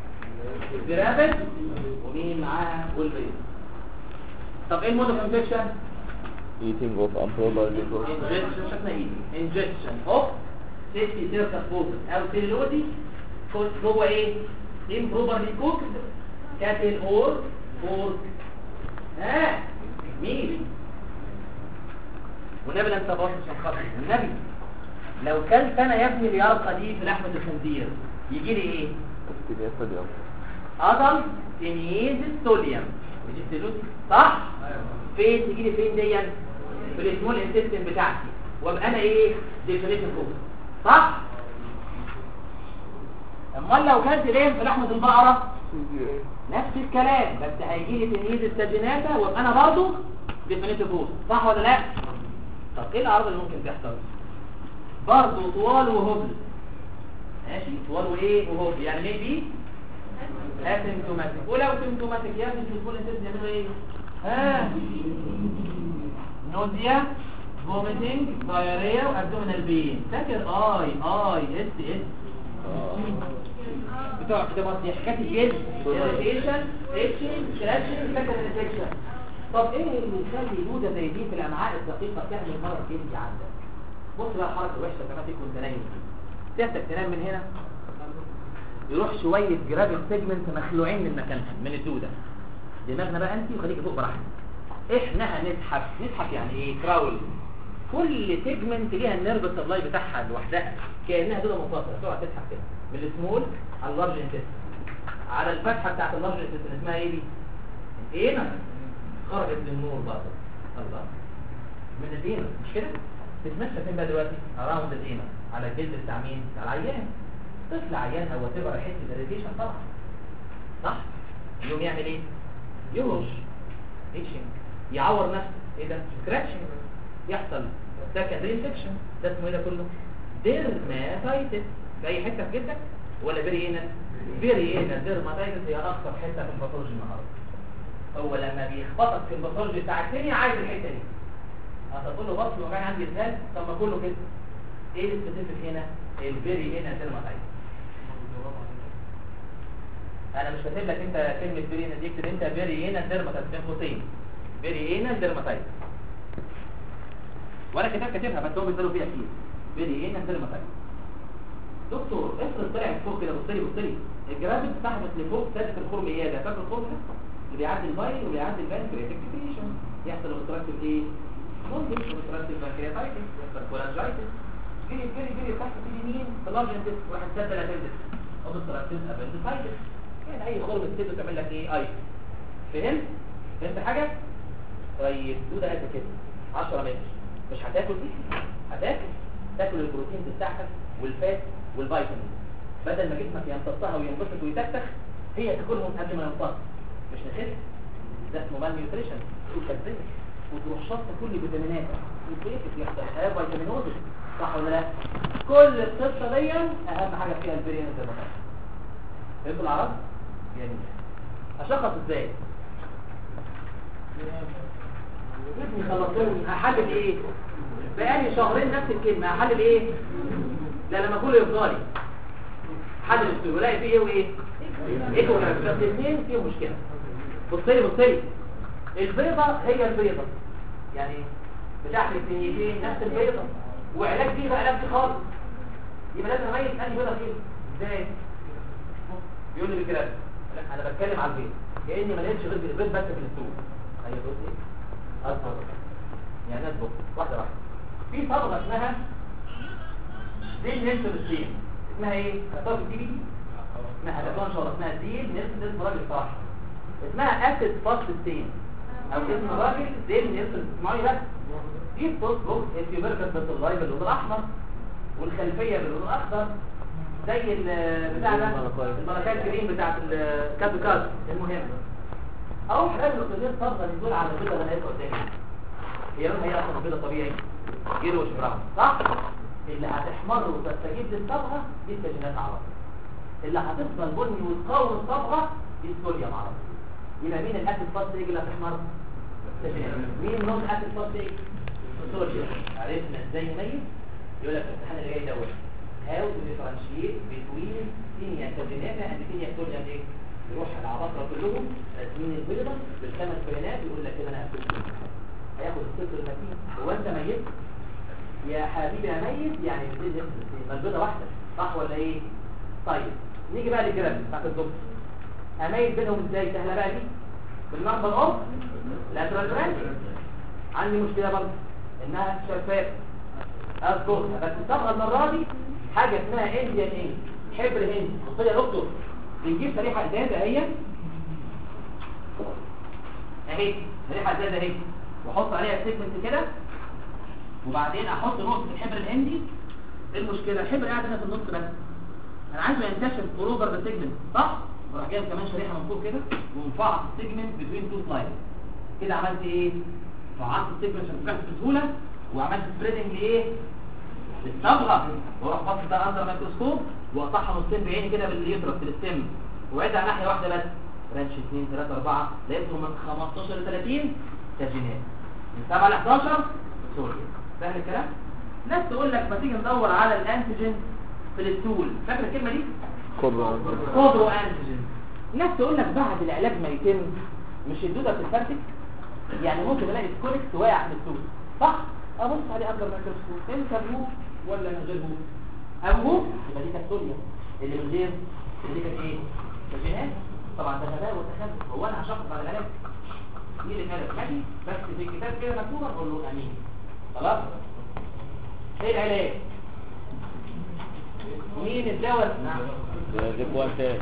جرافيت ومين معاها والبيض طب ايه المود اوف انفكشن eating of improper liquor انجكشن شفنا ايه انجكشن اوف سيفتي سيركس فوكس او سيلولوزي جوه ايه improperly cooked كاتل اور فورك ها مين والنبي لا انت باصص عشان خاطر النبي لو كلت انا يا ابني اليرقه دي في لحمه الخنزير يجي لي ايه كده صديق عضل تمييز السوليوم ودي السيلوز صح فين تجي لي فين دي في السمول انتستين بتاعتي وابقى انا ايه ديفينيشن كوب صح امال لو كانت ليه في لحمه البقره نفس الكلام بس هيجي لي تمييز الساجيناتا وابقى انا برضه ديفينيشن كوب صح ولا لا طب ايه الاعراض اللي ممكن تحصل برضه طوال وهبل ماشي طوال وايه وهبل يعني ميبي اسيمتوماتيك ولو سيمتوماتيك يا ابني تقول انت بتعملوا ايه ها نوزيا فوميتنج دايريا وابدومينال بين فاكر اي اي اس اس بتوع اختبارات دي حكايه الجلد irritation itching scratching فاكر الانفكشن طب ايه اللي يخلي دوده زي دي في الامعاء الدقيقه تعمل مرض جلدي عندك بص بقى الحركه الوحشه كمان فيك وانت نايم سيادتك تنام من هنا يروح شوية جرافيك سيجمنت مخلوعين من مكانها من الدودة دماغنا بقى انت وخليك فوق براحتك احنا هنزحف نزحف يعني ايه كراول كل سيجمنت ليها النيرف سبلاي بتاعها لوحدها كانها دوده منفصله تقعد تزحف كده من السمول على اللارج انتست على الفتحه بتاعت اللارج انتست اسمها ايه دي ايه خرجت للنور برضه الله من الدينا مش كده تتمشى فين بقى دلوقتي اراوند الدينا على الجلد بتاع مين بتاع العيان طفل عيان او تبقى حته الريديشن طبعا صح يوم يعمل ايه يهرش ايشنج يعور نفسه ايه ده سكراتشنج يحصل سكندري انفكشن ده اسمه ايه ده كله ديرماتايتس في اي حته في جلدك ولا برينا برينا ديرماتايتس هي اخطر حته في الباثولوجي النهارده هو لما بيخبطك في الباثولوجي بتاع الدنيا عايز الحته دي هتقول له بطل وجعان عندي اسهال طب ما كله كده ايه السبيسيفيك هنا البري هنا ديرماتايتس انا مش كاتب لك انت كلمه برينا دي اكتب انت برينا ديرماتايتس بين قوسين برينا ديرماتايتس وانا كتاب كاتبها بس هو بيسالوا فيها كتير برينا ديرماتايتس دكتور افرض طلع فوق كده بص لي بص لي الجرافيك سحبت لفوق سادة الخرم ايه ده فاكر الخرم ده اللي بيعدي الفايل وبيعدي البانكرياتيك سكريشن يحصل اوبستراكتيف ايه ممكن اوبستراكتيف بانكرياتايتس كولانجايتس جري جري جري تحت في اليمين في لارج انتست واحد سد الابندكس اوبستراكتيف ابندكايتس يعني اي خرم السد تعمل لك ايه اي فهمت فهمت حاجه طيب دوده قد كده 10 متر مش هتاكل دي هتاكل تاكل البروتين بتاعتك والفات والفيتامين بدل ما جسمك يمتصها وينبسط ويتكتخ هي تاكلهم قبل ما ينبسط مش نخس ده اسمه مال نيوتريشن تقول كذبت وتروح شط كل فيتاميناتك وتريكت يحصل حياه فيتامينوزس صح ولا لا كل القصه دي اهم حاجه فيها البريان زي ما قلت فهمتوا العرب جميل اشخص ازاي ابني خلصوني هحلل ايه بقالي شهرين نفس الكلمه هحلل ايه لا لما كله يفضلي حلل السلو الاقي فيه ايه وايه ايه كده بس الاثنين فيهم مشكله بص لي بص لي البيضه هي البيضه يعني بتاعت الكلينيكين نفس البيضه وعلاج دي بقى علاج دي خالص يبقى لازم اميز انهي بيضه فيهم ازاي بيقول لي كده لا انا بتكلم على البيض كاني ما لقيتش غير البيض بس في السوق ايوه بص ايه اصبر يعني اصبر واحده واحده في صبغه اسمها زيل نيلسون ستين اسمها ايه هتعرف الدي بي دي اسمها هتكون ان شاء الله اسمها زيل نيلسون اسم راجل صح اسمها اسيد فاست ستين او اسم راجل زيل نيلسون اسمعي بس دي بتصبغ الفيبركس باللايف باللون الاحمر والخلفيه باللون الاخضر زي ال- بتاع ده الملكات الكريم بتاعت الكاتو كات المهم اول حاجه الاكسجين صبغه تدل على البيضه اللي هيبقى قدامي هي لونها هي اصلا بيضه طبيعي يلوش براون صح اللي هتحمر وتستجيب للصبغه دي السجينات على طول اللي هتفضل بني وتقاوم الصبغه دي السوليوم على طول يبقى مين الاسيد فاست ايج اللي هتحمر السجينات. مين نون اسيد فاست ايج السوليوم عرفنا ازاي نميز يقول لك الامتحان اللي جاي دوت how to differentiate between senior سجينات and senior sodium ايه يروح العباقرة كلهم راسمين البيضة بالخمس بيانات يقول لك كده انا قفلت هياخد الصفر المتين هو انت ميت يا حبيبي يا ميت يعني الاثنين نفس الاثنين ما البيضة واحدة صح ولا ايه طيب نيجي بقى للجرافيك بتاعت الدكتور اميز بينهم ازاي سهله بقى دي بالنمبر اوف لاترال برانش عندي مشكله برضه انها شفافه اذكرها بس الصبغه المره دي حاجه اسمها انديان ايه حبر هندي بص يا دكتور بنجيب شريحه ازاز اهي اهي شريحه ازاز اهي واحط عليها سيجمنت كده وبعدين احط نقطه الحبر الهندي ايه المشكله الحبر قاعد هنا في النص بس انا عايزه ينتشر اوفر ذا سيجمنت صح وراح جايب كمان شريحه من فوق كده ومفعص السيجمنت بين تو سلايد كده عملت ايه فعصت السيجمنت عشان تفتح بسهوله وعملت سبريدنج لايه للصبغه واروح باصص ده اندر ميكروسكوب واقطعها نصين بعيني كده باليوترس بالستم وعد على ناحيه واحده بس رانش 2 3 4 لقيتهم من 15 ل 30 تاجينات من 7 ل 11 سوري فاهم الكلام ناس تقول لك ما تيجي ندور على الانتيجين في الستول فاكر الكلمه دي خضرة خضرو انتيجين ناس تقول لك بعد العلاج ما يتم مش الدوده بتتفرتك يعني ممكن الاقي سكوليكس واقع في الستول صح ابص عليه قبل الميكروسكوب انت هو ولا من غير هو ابو هو يبقى دي كابسوليا اللي من غير اللي دي كانت ايه تاجينات طبعا ده غباء وتخلف هو انا هشخص بعد العلاج مين اللي قالك ماشي بس في الكتاب كده مكتوب اقول له امين خلاص ايه العلاج مين الدواء نعم دي كوانتات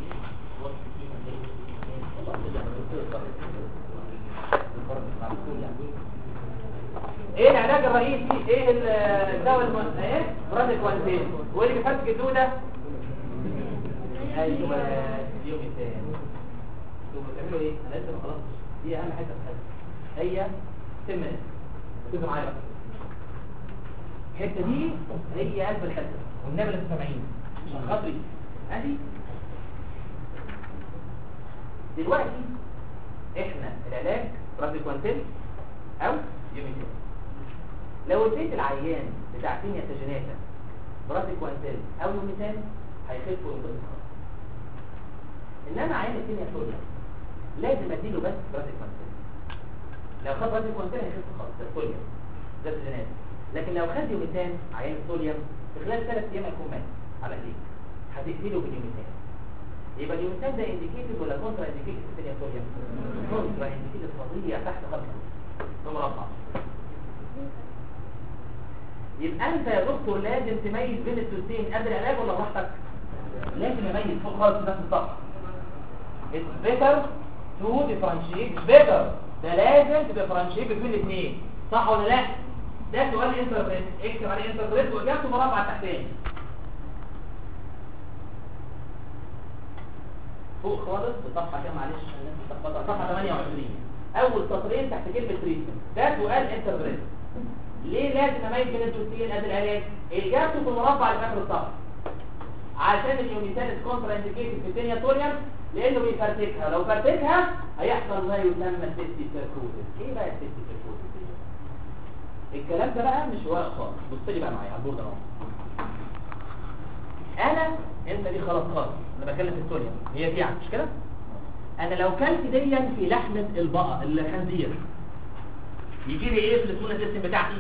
ايه العلاج الرئيسي ايه ال- الدواء الم... ايه براديكوانتين وايه اللي بيفك الدوده ايوه اليوم الثاني انتوا بتعملوا ايه انا لسه ما خلصتش دي اهم حته في الحته هي سمنه ركزوا معايا بقى الحته دي هي قلب الحته والنبي اللي سامعين عشان خاطري ادي دلوقتي احنا العلاج براديكوانتين او يوميتين لو اديت العيان بتاع تينيا تاجيناتا براديكوانتين او يوميتين هيخف وينقذ انما عيان التينيا سوريا لازم اديله بس براديكوانتين لو خد براديكوانتين هيخف خالص ده سوريا ده تاجيناتا لكن لو خد يوميتين عيان السوريا في خلال ثلاث ايام هيكون مات على ايديك هتقتله باليوميتين يبقى اليوميتين ده انديكيتد ولا كونترا انديكيتد في التينيا سوريا كونترا انديكيتد فظيع تحت خط مربع يبقى انت يا دكتور لازم تميز بين التوستين قبل العلاج ولا براحتك لازم اميز فوق خالص في نفس الصفحه it's better to differentiate it's better ده لازم تديفرنشيت بين الاثنين صح ولا لا ده سؤال انتربريت اكتب عليه انتربريت واجابته مربع تحتاني فوق خالص بصفحه كام معلش عشان الناس تتلخبط صفحه 28 اول سطرين تحت كلمه تريتمنت ده سؤال انتربريت ليه لازم اميز بين الدوسين قبل العلاج اجابته في المربع اللي في اخر الصفحه عشان اليونيتان كونترا انديكيتد في الدنيا توريوم لانه بيفرتكها لو فرتكها هيحصل ما يسمى سيستي سيركوزس ايه بقى السيستي سيركوزس دي الكلام ده بقى مش ورق خالص بص لي بقى معايا على البورد اهو انا انت دي خلاص خالص انا بتكلم في التوريوم هي دي يعني مش كده انا لو كلت ديا في لحمه البقر الخنزير يجي لي ايه في السمونه سيستم بتاعتي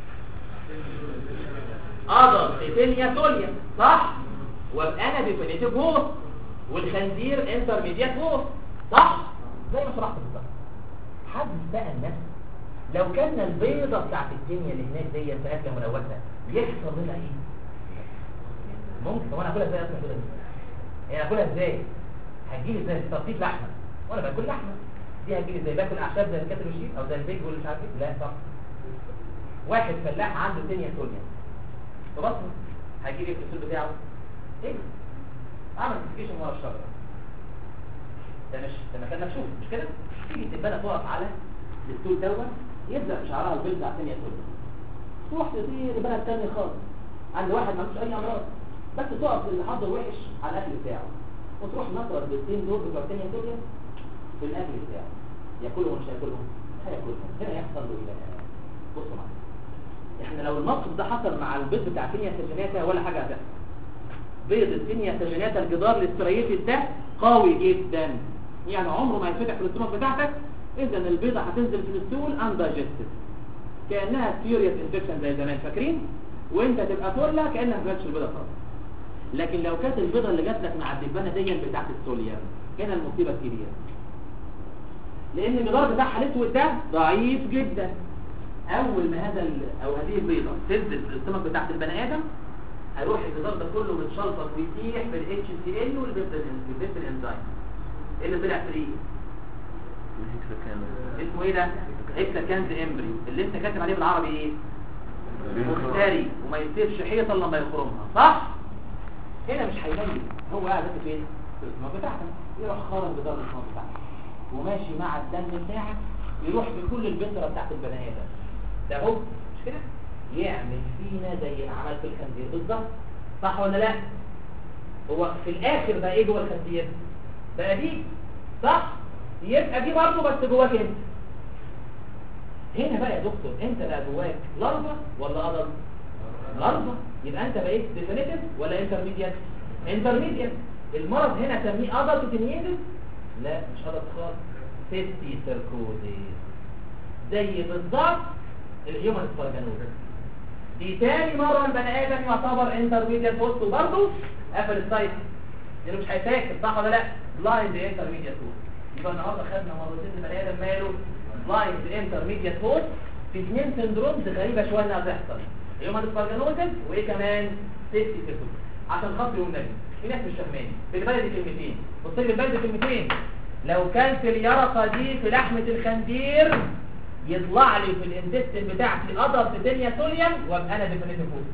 اضل ايثيليا توليا صح وابقى انا ديفينيتيف هوست والخنزير انترميديات هوست صح زي ما شرحت بالظبط حد بقى النفس لو كان البيضه بتاعت الدنيا اللي هناك دي في اكله ملوثه بيحصل لنا ايه ممكن طب انا اكلها ازاي اصلا كده هي اكلها ازاي هتجيلي ازاي ترطيب لحمه وانا باكل لحمه دي هتجيلي ازاي باكل اعشاب زي الكاتب الشيف او زي البيج واللي مش عارف ايه لا صح واحد فلاح عنده دنيا سوريا فبطنه هيجيلي الفصول بتاعه ايه عمل نوتيفيكيشن ورا الشجره ده مش ده مكان مكشوف مش كده تيجي الدبانه تقف على الستول دوت يبدا شعرها البيض بتاع ثانيه سوريا تروح تطير دبانه الثانيه خالص عند واحد ما عندوش اي امراض بس تقف للحظ وحش على الاكل بتاعه وتروح نطر البيضتين دول بتوع ثانيه سوريا في الاكل بتاعه ياكلهم مش هياكلهم هياكلهم هنا يحصل له ايه بقى بصوا معايا احنا لو الموقف ده حصل مع البيض بتاع كينيا سجناتا ولا حاجه هتحصل بيض الكينيا سجناتا الجدار الاستريتي ده قوي جدا يعني عمره ما يتفتح في الاستومك بتاعتك اذا البيضة هتنزل في الستول اندايجستد كانها سيريس انفكشن زي زمان فاكرين وانت تبقى فله كانك ما جاتش البيضة خالص لكن لو كانت البيضة اللي جات لك مع الدبانة دي بتاعت السوليا هنا المصيبة الكبيرة لان الجدار بتاعها الاسود ده ضعيف جدا اول ما هذا ال- او هذه البيضة تنزل في الاستومك بتاعت البني ادم هيروح الجدار ده كله متشلطط ويسيح بالاتش سي ال والبيبتين انزايم اللي طلع فري اسمه ايه ده اكسا كانز امبري اللي انت كاتب عليه بالعربي ايه مختاري وما يسيبش حيطه الا لما يخرمها صح هنا مش هيبين هو قاعد بس فين في الاسماء بتاعتك يروح خارج بدار الاسماء بتاعتك وماشي مع الدم بتاعك يروح بكل البذره بتاعت البني ادم ده هو مش كده يعمل فينا زي ما عمل في الخنزير بالظبط صح ولا لا هو في الاخر بقى ايه جوه الخنزير بقى دي صح يبقى دي برضه بس جواك انت هنا بقى يا دكتور انت بقى جواك لارفا ولا ادلت لارفا يبقى انت بقيت ديفينيتيف ولا انترميديت انترميديت المرض هنا سميه ادلت تنيزس لا مش ادلت خالص سيستي سيركوزيس زي بالظبط الهيومن سبارجانوز دي تاني مرة البني ادم يعتبر انترميديت بوست وبرضه قفل السايت لانه مش هيفاكر صح ولا لا بلايند انترميديت بوست يبقى النهارده خدنا مرتين البني ادم ماله بلايند انترميديت بوست في اثنين سندرومز غريبه شويه انها تحصل هيومن سبارجانوز وايه كمان سيفتي سيركوزيس عشان خاطر يوم نبي في ناس مش فاهماني في البلد كلمتين بص لي البلد كلمتين لو كانت اليرقه دي في لحمه الخنزير يطلع لي في الانتستين بتاعتي قدر في دنيا سوليوم وابقى انا ديفينيتيف فود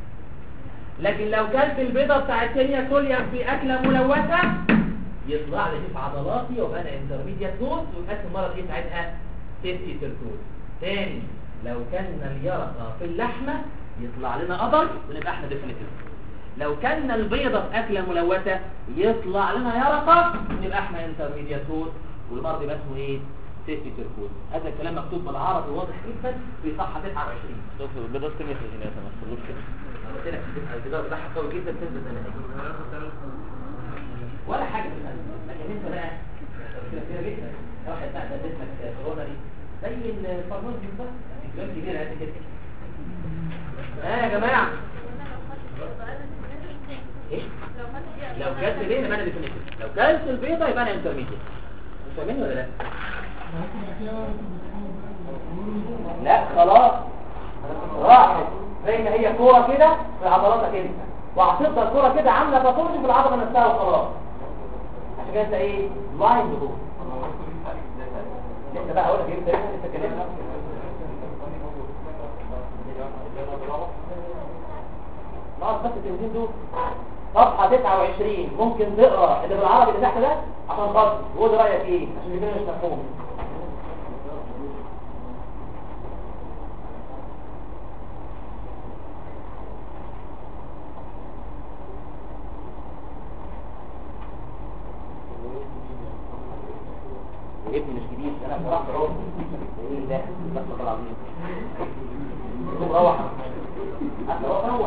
لكن لو كانت البيضه بتاعت دنيا سوليوم في اكله ملوثه يطلع لي في عضلاتي وابقى انا انترميديت فود ويبقى المرض ايه ساعتها سيفتي سيركوز تاني لو كان اليرقه في اللحمه يطلع لنا قدر ونبقى احنا ديفينيتيف لو كان البيضه في اكله ملوثه يطلع لنا يرقه ونبقى احنا انترميديت فود والمرض يبقى اسمه ايه سيفتي سيركوز هذا الكلام مكتوب بالعربي واضح جدا في صفحه 29 دكتور البيضة تنمية هنا ما تخلوش كده قلت لك الجدار بتاعها قوي جدا تنزل زي ولا حاجه في القلب لكن انت بقى مشكله كبيره جدا واحد بقى ده جسمك كورونا دي زي الفرموز بالظبط كلام كبير قد كده اه يا جماعه ايه لو كانت البيضه يبقى انا ديفينيتيف لو كانت البيضه يبقى انا انترميديت مش فاهمين ولا لا لا خلاص راحت زي ما هي كوره كده في عضلاتك انت وهتفضل كوره كده عامله بطورج في العضله نفسها وخلاص عشان كده انت ايه لاين بجول لسه بقى هقول لك ايه لسه لسه كلامنا ناقص بس التنزيل دول صفحة 29 ممكن تقرا اللي بالعربي اللي تحت ده عشان خاطر وقول رأيك ايه عشان يبقى مش مفهوم ابني مش جديد انا بصراحه روح ايه ده بس العظيم قوم روح حتى روح روح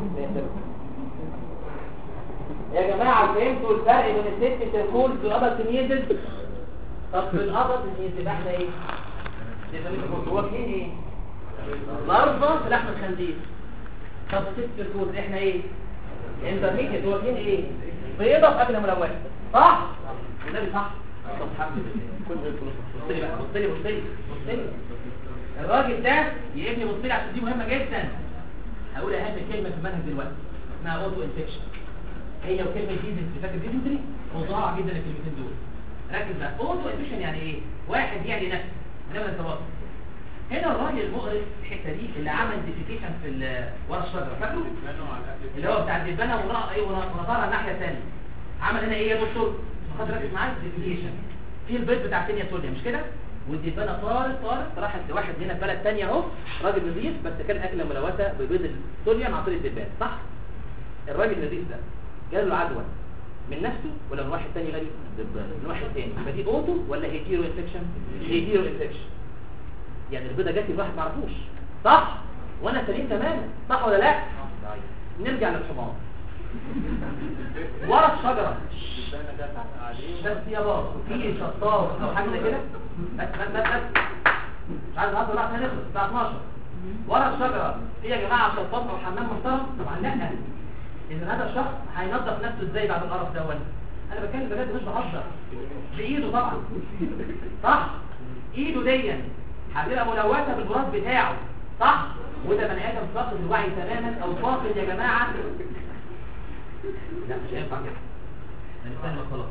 يا جماعه فهمتوا الفرق بين الست تركولز والابل تنيزل طب في الابل تنيزل يبقى احنا ايه هو فين ايه الارض في لحم الخنزير طب الست تركولز احنا ايه انترميديت هو فين ايه بيضه في اكل ملوثه صح والنبي صح طب الحمد لله كل الفلوس بص لي بقى بص لي بص لي بص لي الراجل ده يا ابني بص لي عشان دي مهمه جدا هقول اهم كلمه في المنهج دلوقتي اسمها اوتو انفكشن هي وكلمه ديزنتري فاكر ديزنتري فظاعه جدا الكلمتين دول ركز بقى اوتو انفكشن يعني ايه واحد يعني نفسه انما التواصل هنا الراجل المقرف الحته دي اللي عمل ديفيكيشن في ال- ورا الشجره فاكره اللي هو بتاع الدبانه ونقى ايه ونطارها الناحيه الثانيه عمل هنا ايه يا دكتور خد ركز معايا ديفيكيشن في البيض بتاع تانية سوريا مش كده والدبانه طارت طارت راحت لواحد هنا في بلد ثانيه اهو راجل نظيف بس كان اكله ملوثه ببيض السوريا عن طريق الدبان صح الراجل النظيف ده جاله عدوى من نفسه ولا من واحد تاني غريب من واحد تاني يبقى دي اوتو ولا هيتيرو انفكشن هيتيرو انفكشن يعني البيضه جات لي الواحد ما عرفوش صح وانا سليم تماما صح ولا لا طيب. نرجع للحمار ورا الشجره بس يا بابا في شطاف او حاجه زي كده بس بس بس بس مش عايز اهزر بقى هنخلص الساعه 12 ورا الشجره في يا جماعه شطاف او حمام محترم طبعا لا اذا هذا الشخص هينظف نفسه ازاي بعد القرف ده ولا انا بتكلم بجد مش بهزر بايده طبعا صح ايده دي هتبقى ملوثه بالبراز بتاعه صح وده بني ادم فاقد الوعي تماما او فاقد يا جماعه لا مش هينفع كده هنستنى خلاص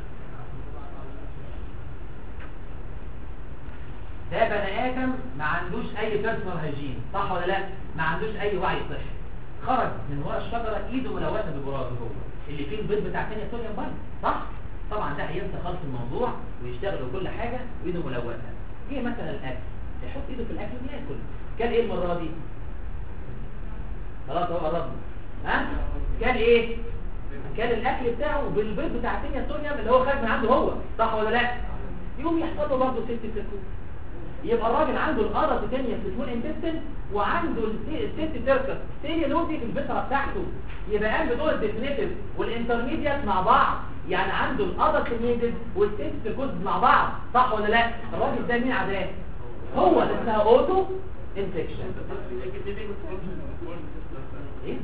ده بني ادم ما عندوش اي بيرسونال هيجين صح ولا لا ما عندوش اي وعي صحي خرج من ورا الشجره ايده ملوثه بالبراز هو اللي فيه البيض بتاع ثانيه سوريا بايظ صح طبعا ده هينسى خالص الموضوع ويشتغل وكل حاجه وايده ملوثه جه مثلا الاكل يحط ايده في الاكل وياكل كان ايه المره دي خلاص هو قرب ها كان ايه كان الاكل بتاعه بالبيض بتاع ثانيه سوريا اللي هو خارج من عنده هو صح ولا لا يقوم يحصل له برضه ست سكوت يبقى الراجل عنده القرض تانية في سمول انتستين وعنده الست تيركس تاني لودي في البصرة بتاعته يبقى قام بدور الديفينيتيف والانترميديات مع بعض يعني عنده القرض تنيدد والست تيركوز مع بعض صح ولا لا الراجل ده مين عداه هو اللي اسمها اوتو انفكشن ايه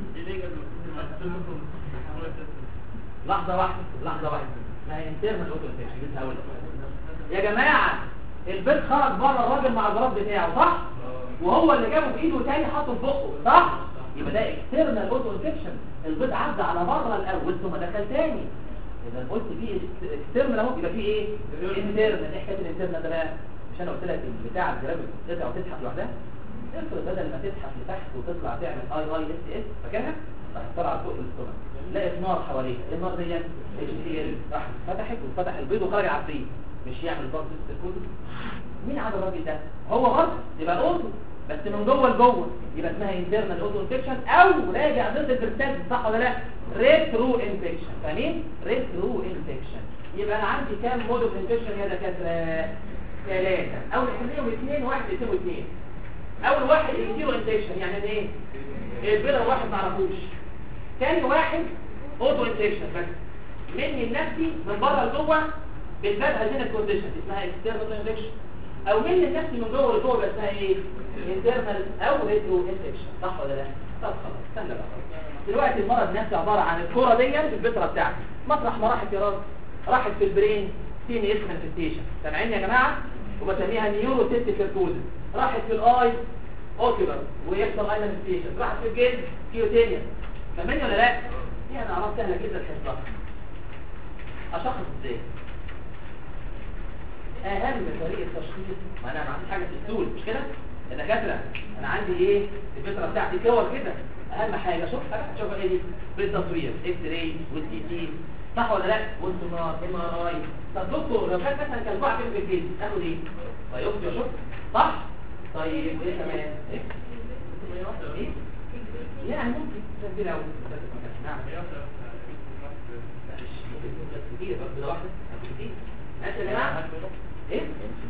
لحظة واحدة لحظة واحدة ما هي انترنال اوتو انفكشن لسه هقول لك. يا جماعة البيض خرج بره الراجل مع الجراد بتاعه صح وهو اللي جابه بايده تاني حطه في بقه صح يبقى ده اكسترنال اوتو انفكشن البيض عدى على بره الاول ثم دخل تاني اذا قلت فيه اكسترنال اهو يبقى فيه ايه انترنال ايه حكايه الانترنال ده بقى مش انا قلت لك البتاع الجراب ترجع وتزحف لوحدها افرض بدل ما تزحف لتحت وتطلع تعمل اي اي اس اس فاكرها راح طلع فوق الاستومك لقيت نار حواليها ايه النار دي اتش سي ال راح فتحت وفتح البيض وخرج على الفريق مش يعمل ضغط الكتب مين عاد الراجل ده هو برضه يبقى اوتو بس من جوه لجوه يبقى اسمها انترنال اوتو انفكشن او راجع ضد البرسنت صح ولا لا ريترو انفكشن فاهمين ريترو انفكشن يبقى انا عندي كام مود اوف انفكشن يا دكاتره ثلاثه اول حاجه اثنين واحد اثنين واثنين اول واحد يجيله انفكشن يعني ايه البيضه واحد ما عرفوش ثاني واحد اوتو انفكشن بس مني لنفسي من بره لجوه بالباب هذين الكونديشن اسمها اكسترنال انفكشن او من النفس من جوه لجوه يبقى اسمها ايه انترنال او ريترو انفكشن صح ولا لا طب خلاص استنى بقى دلوقتي المرض نفسه عباره عن الكره دي في البتره بتاعتي مطرح ما راحت يا راجل راحت في البرين سين اس مانيفستيشن سامعين يا جماعه وبسميها نيورو سيستيكوز راحت في الاي اوكيولار ويحصل اي مانيفستيشن راحت في الجلد كيوتينيا فاهمين ولا لا دي انا عرفت سهله جدا تحصلها اشخص ازاي اهم طريقه تشخيص ما انا ما عنديش حاجه في السول مش كده يا دكاتره انا عندي ايه الفكره بتاعتي كور كده اهم حاجه شوف شوف ايه دي بالتصوير اكس راي والتي تي صح ولا لا والسونار ام ار اي طب دكتور لو كان مثلا كان بقع في الجلد اخد ايه بايوبسي اشوف صح طيب وايه كمان ايه إيه؟ يعني ممكن تسجل اول نعم كتير بس ده واحده كتير ماشي يا جماعه ايه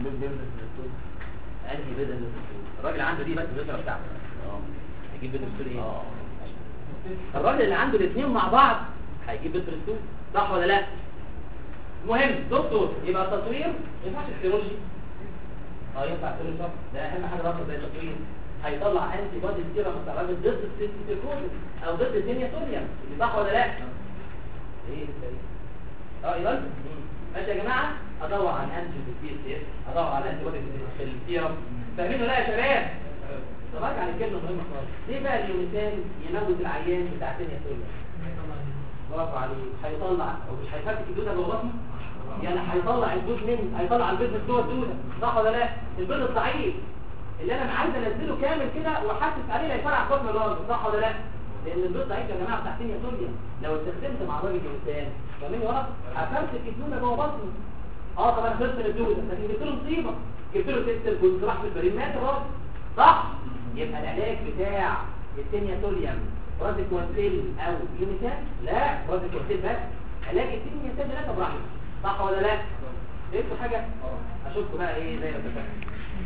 انهي بدل الراجل عنده دي بس البذره بتاعته اه هيجيب بذره السود ايه الراجل اللي عنده الاثنين مع بعض هيجيب بذره السود صح ولا لا المهم دكتور يبقى التصوير ما ينفعش السيرولوجي اه ينفع السيرولوجي طبعا ده اهم حاجه رقم زي التصوير هيطلع انتي بودي كتير بتاع الراجل ضد السيركوز او ضد الدنيا سوريا صح ولا لا ايه اه يبقى ماشي يا جماعه ادور على الانتي في السي اس اس ادور على الانتي بودي في السيرم فاهمين ولا لا يا شباب طب ارجع لكلمه مهمه خالص ليه بقى اليونيتان يموت العيان بتاع الدنيا سوريا برافو عليك هيطلع هو مش هيفكك الدوده جوه بطنه يعني هيطلع الجوز من هيطلع البيض من جوه الدوده صح ولا لا البيض الضعيف اللي انا عايز انزله كامل كده واحسس عليه لا يفرع بطن الراجل صح ولا لا لان البيض ضعيف يا جماعه بتاع الدنيا سوريا لو استخدمت مع الراجل الانسان فاهمين ورا هفمسك الدوده جوه بطنه اه طب انا خلصت الدوده لكن جبت له مصيبه جبت له ست الجوز راح في البريد مات الراجل صح يبقى العلاج بتاع التنيا سوريوم رازيكوانتيل او يونيتان لا رازيكوانتيل بس علاج التنيا سوريوم لا براحتك صح ولا لا فهمتوا حاجه اشوفكم بقى ايه زي ما اتفقنا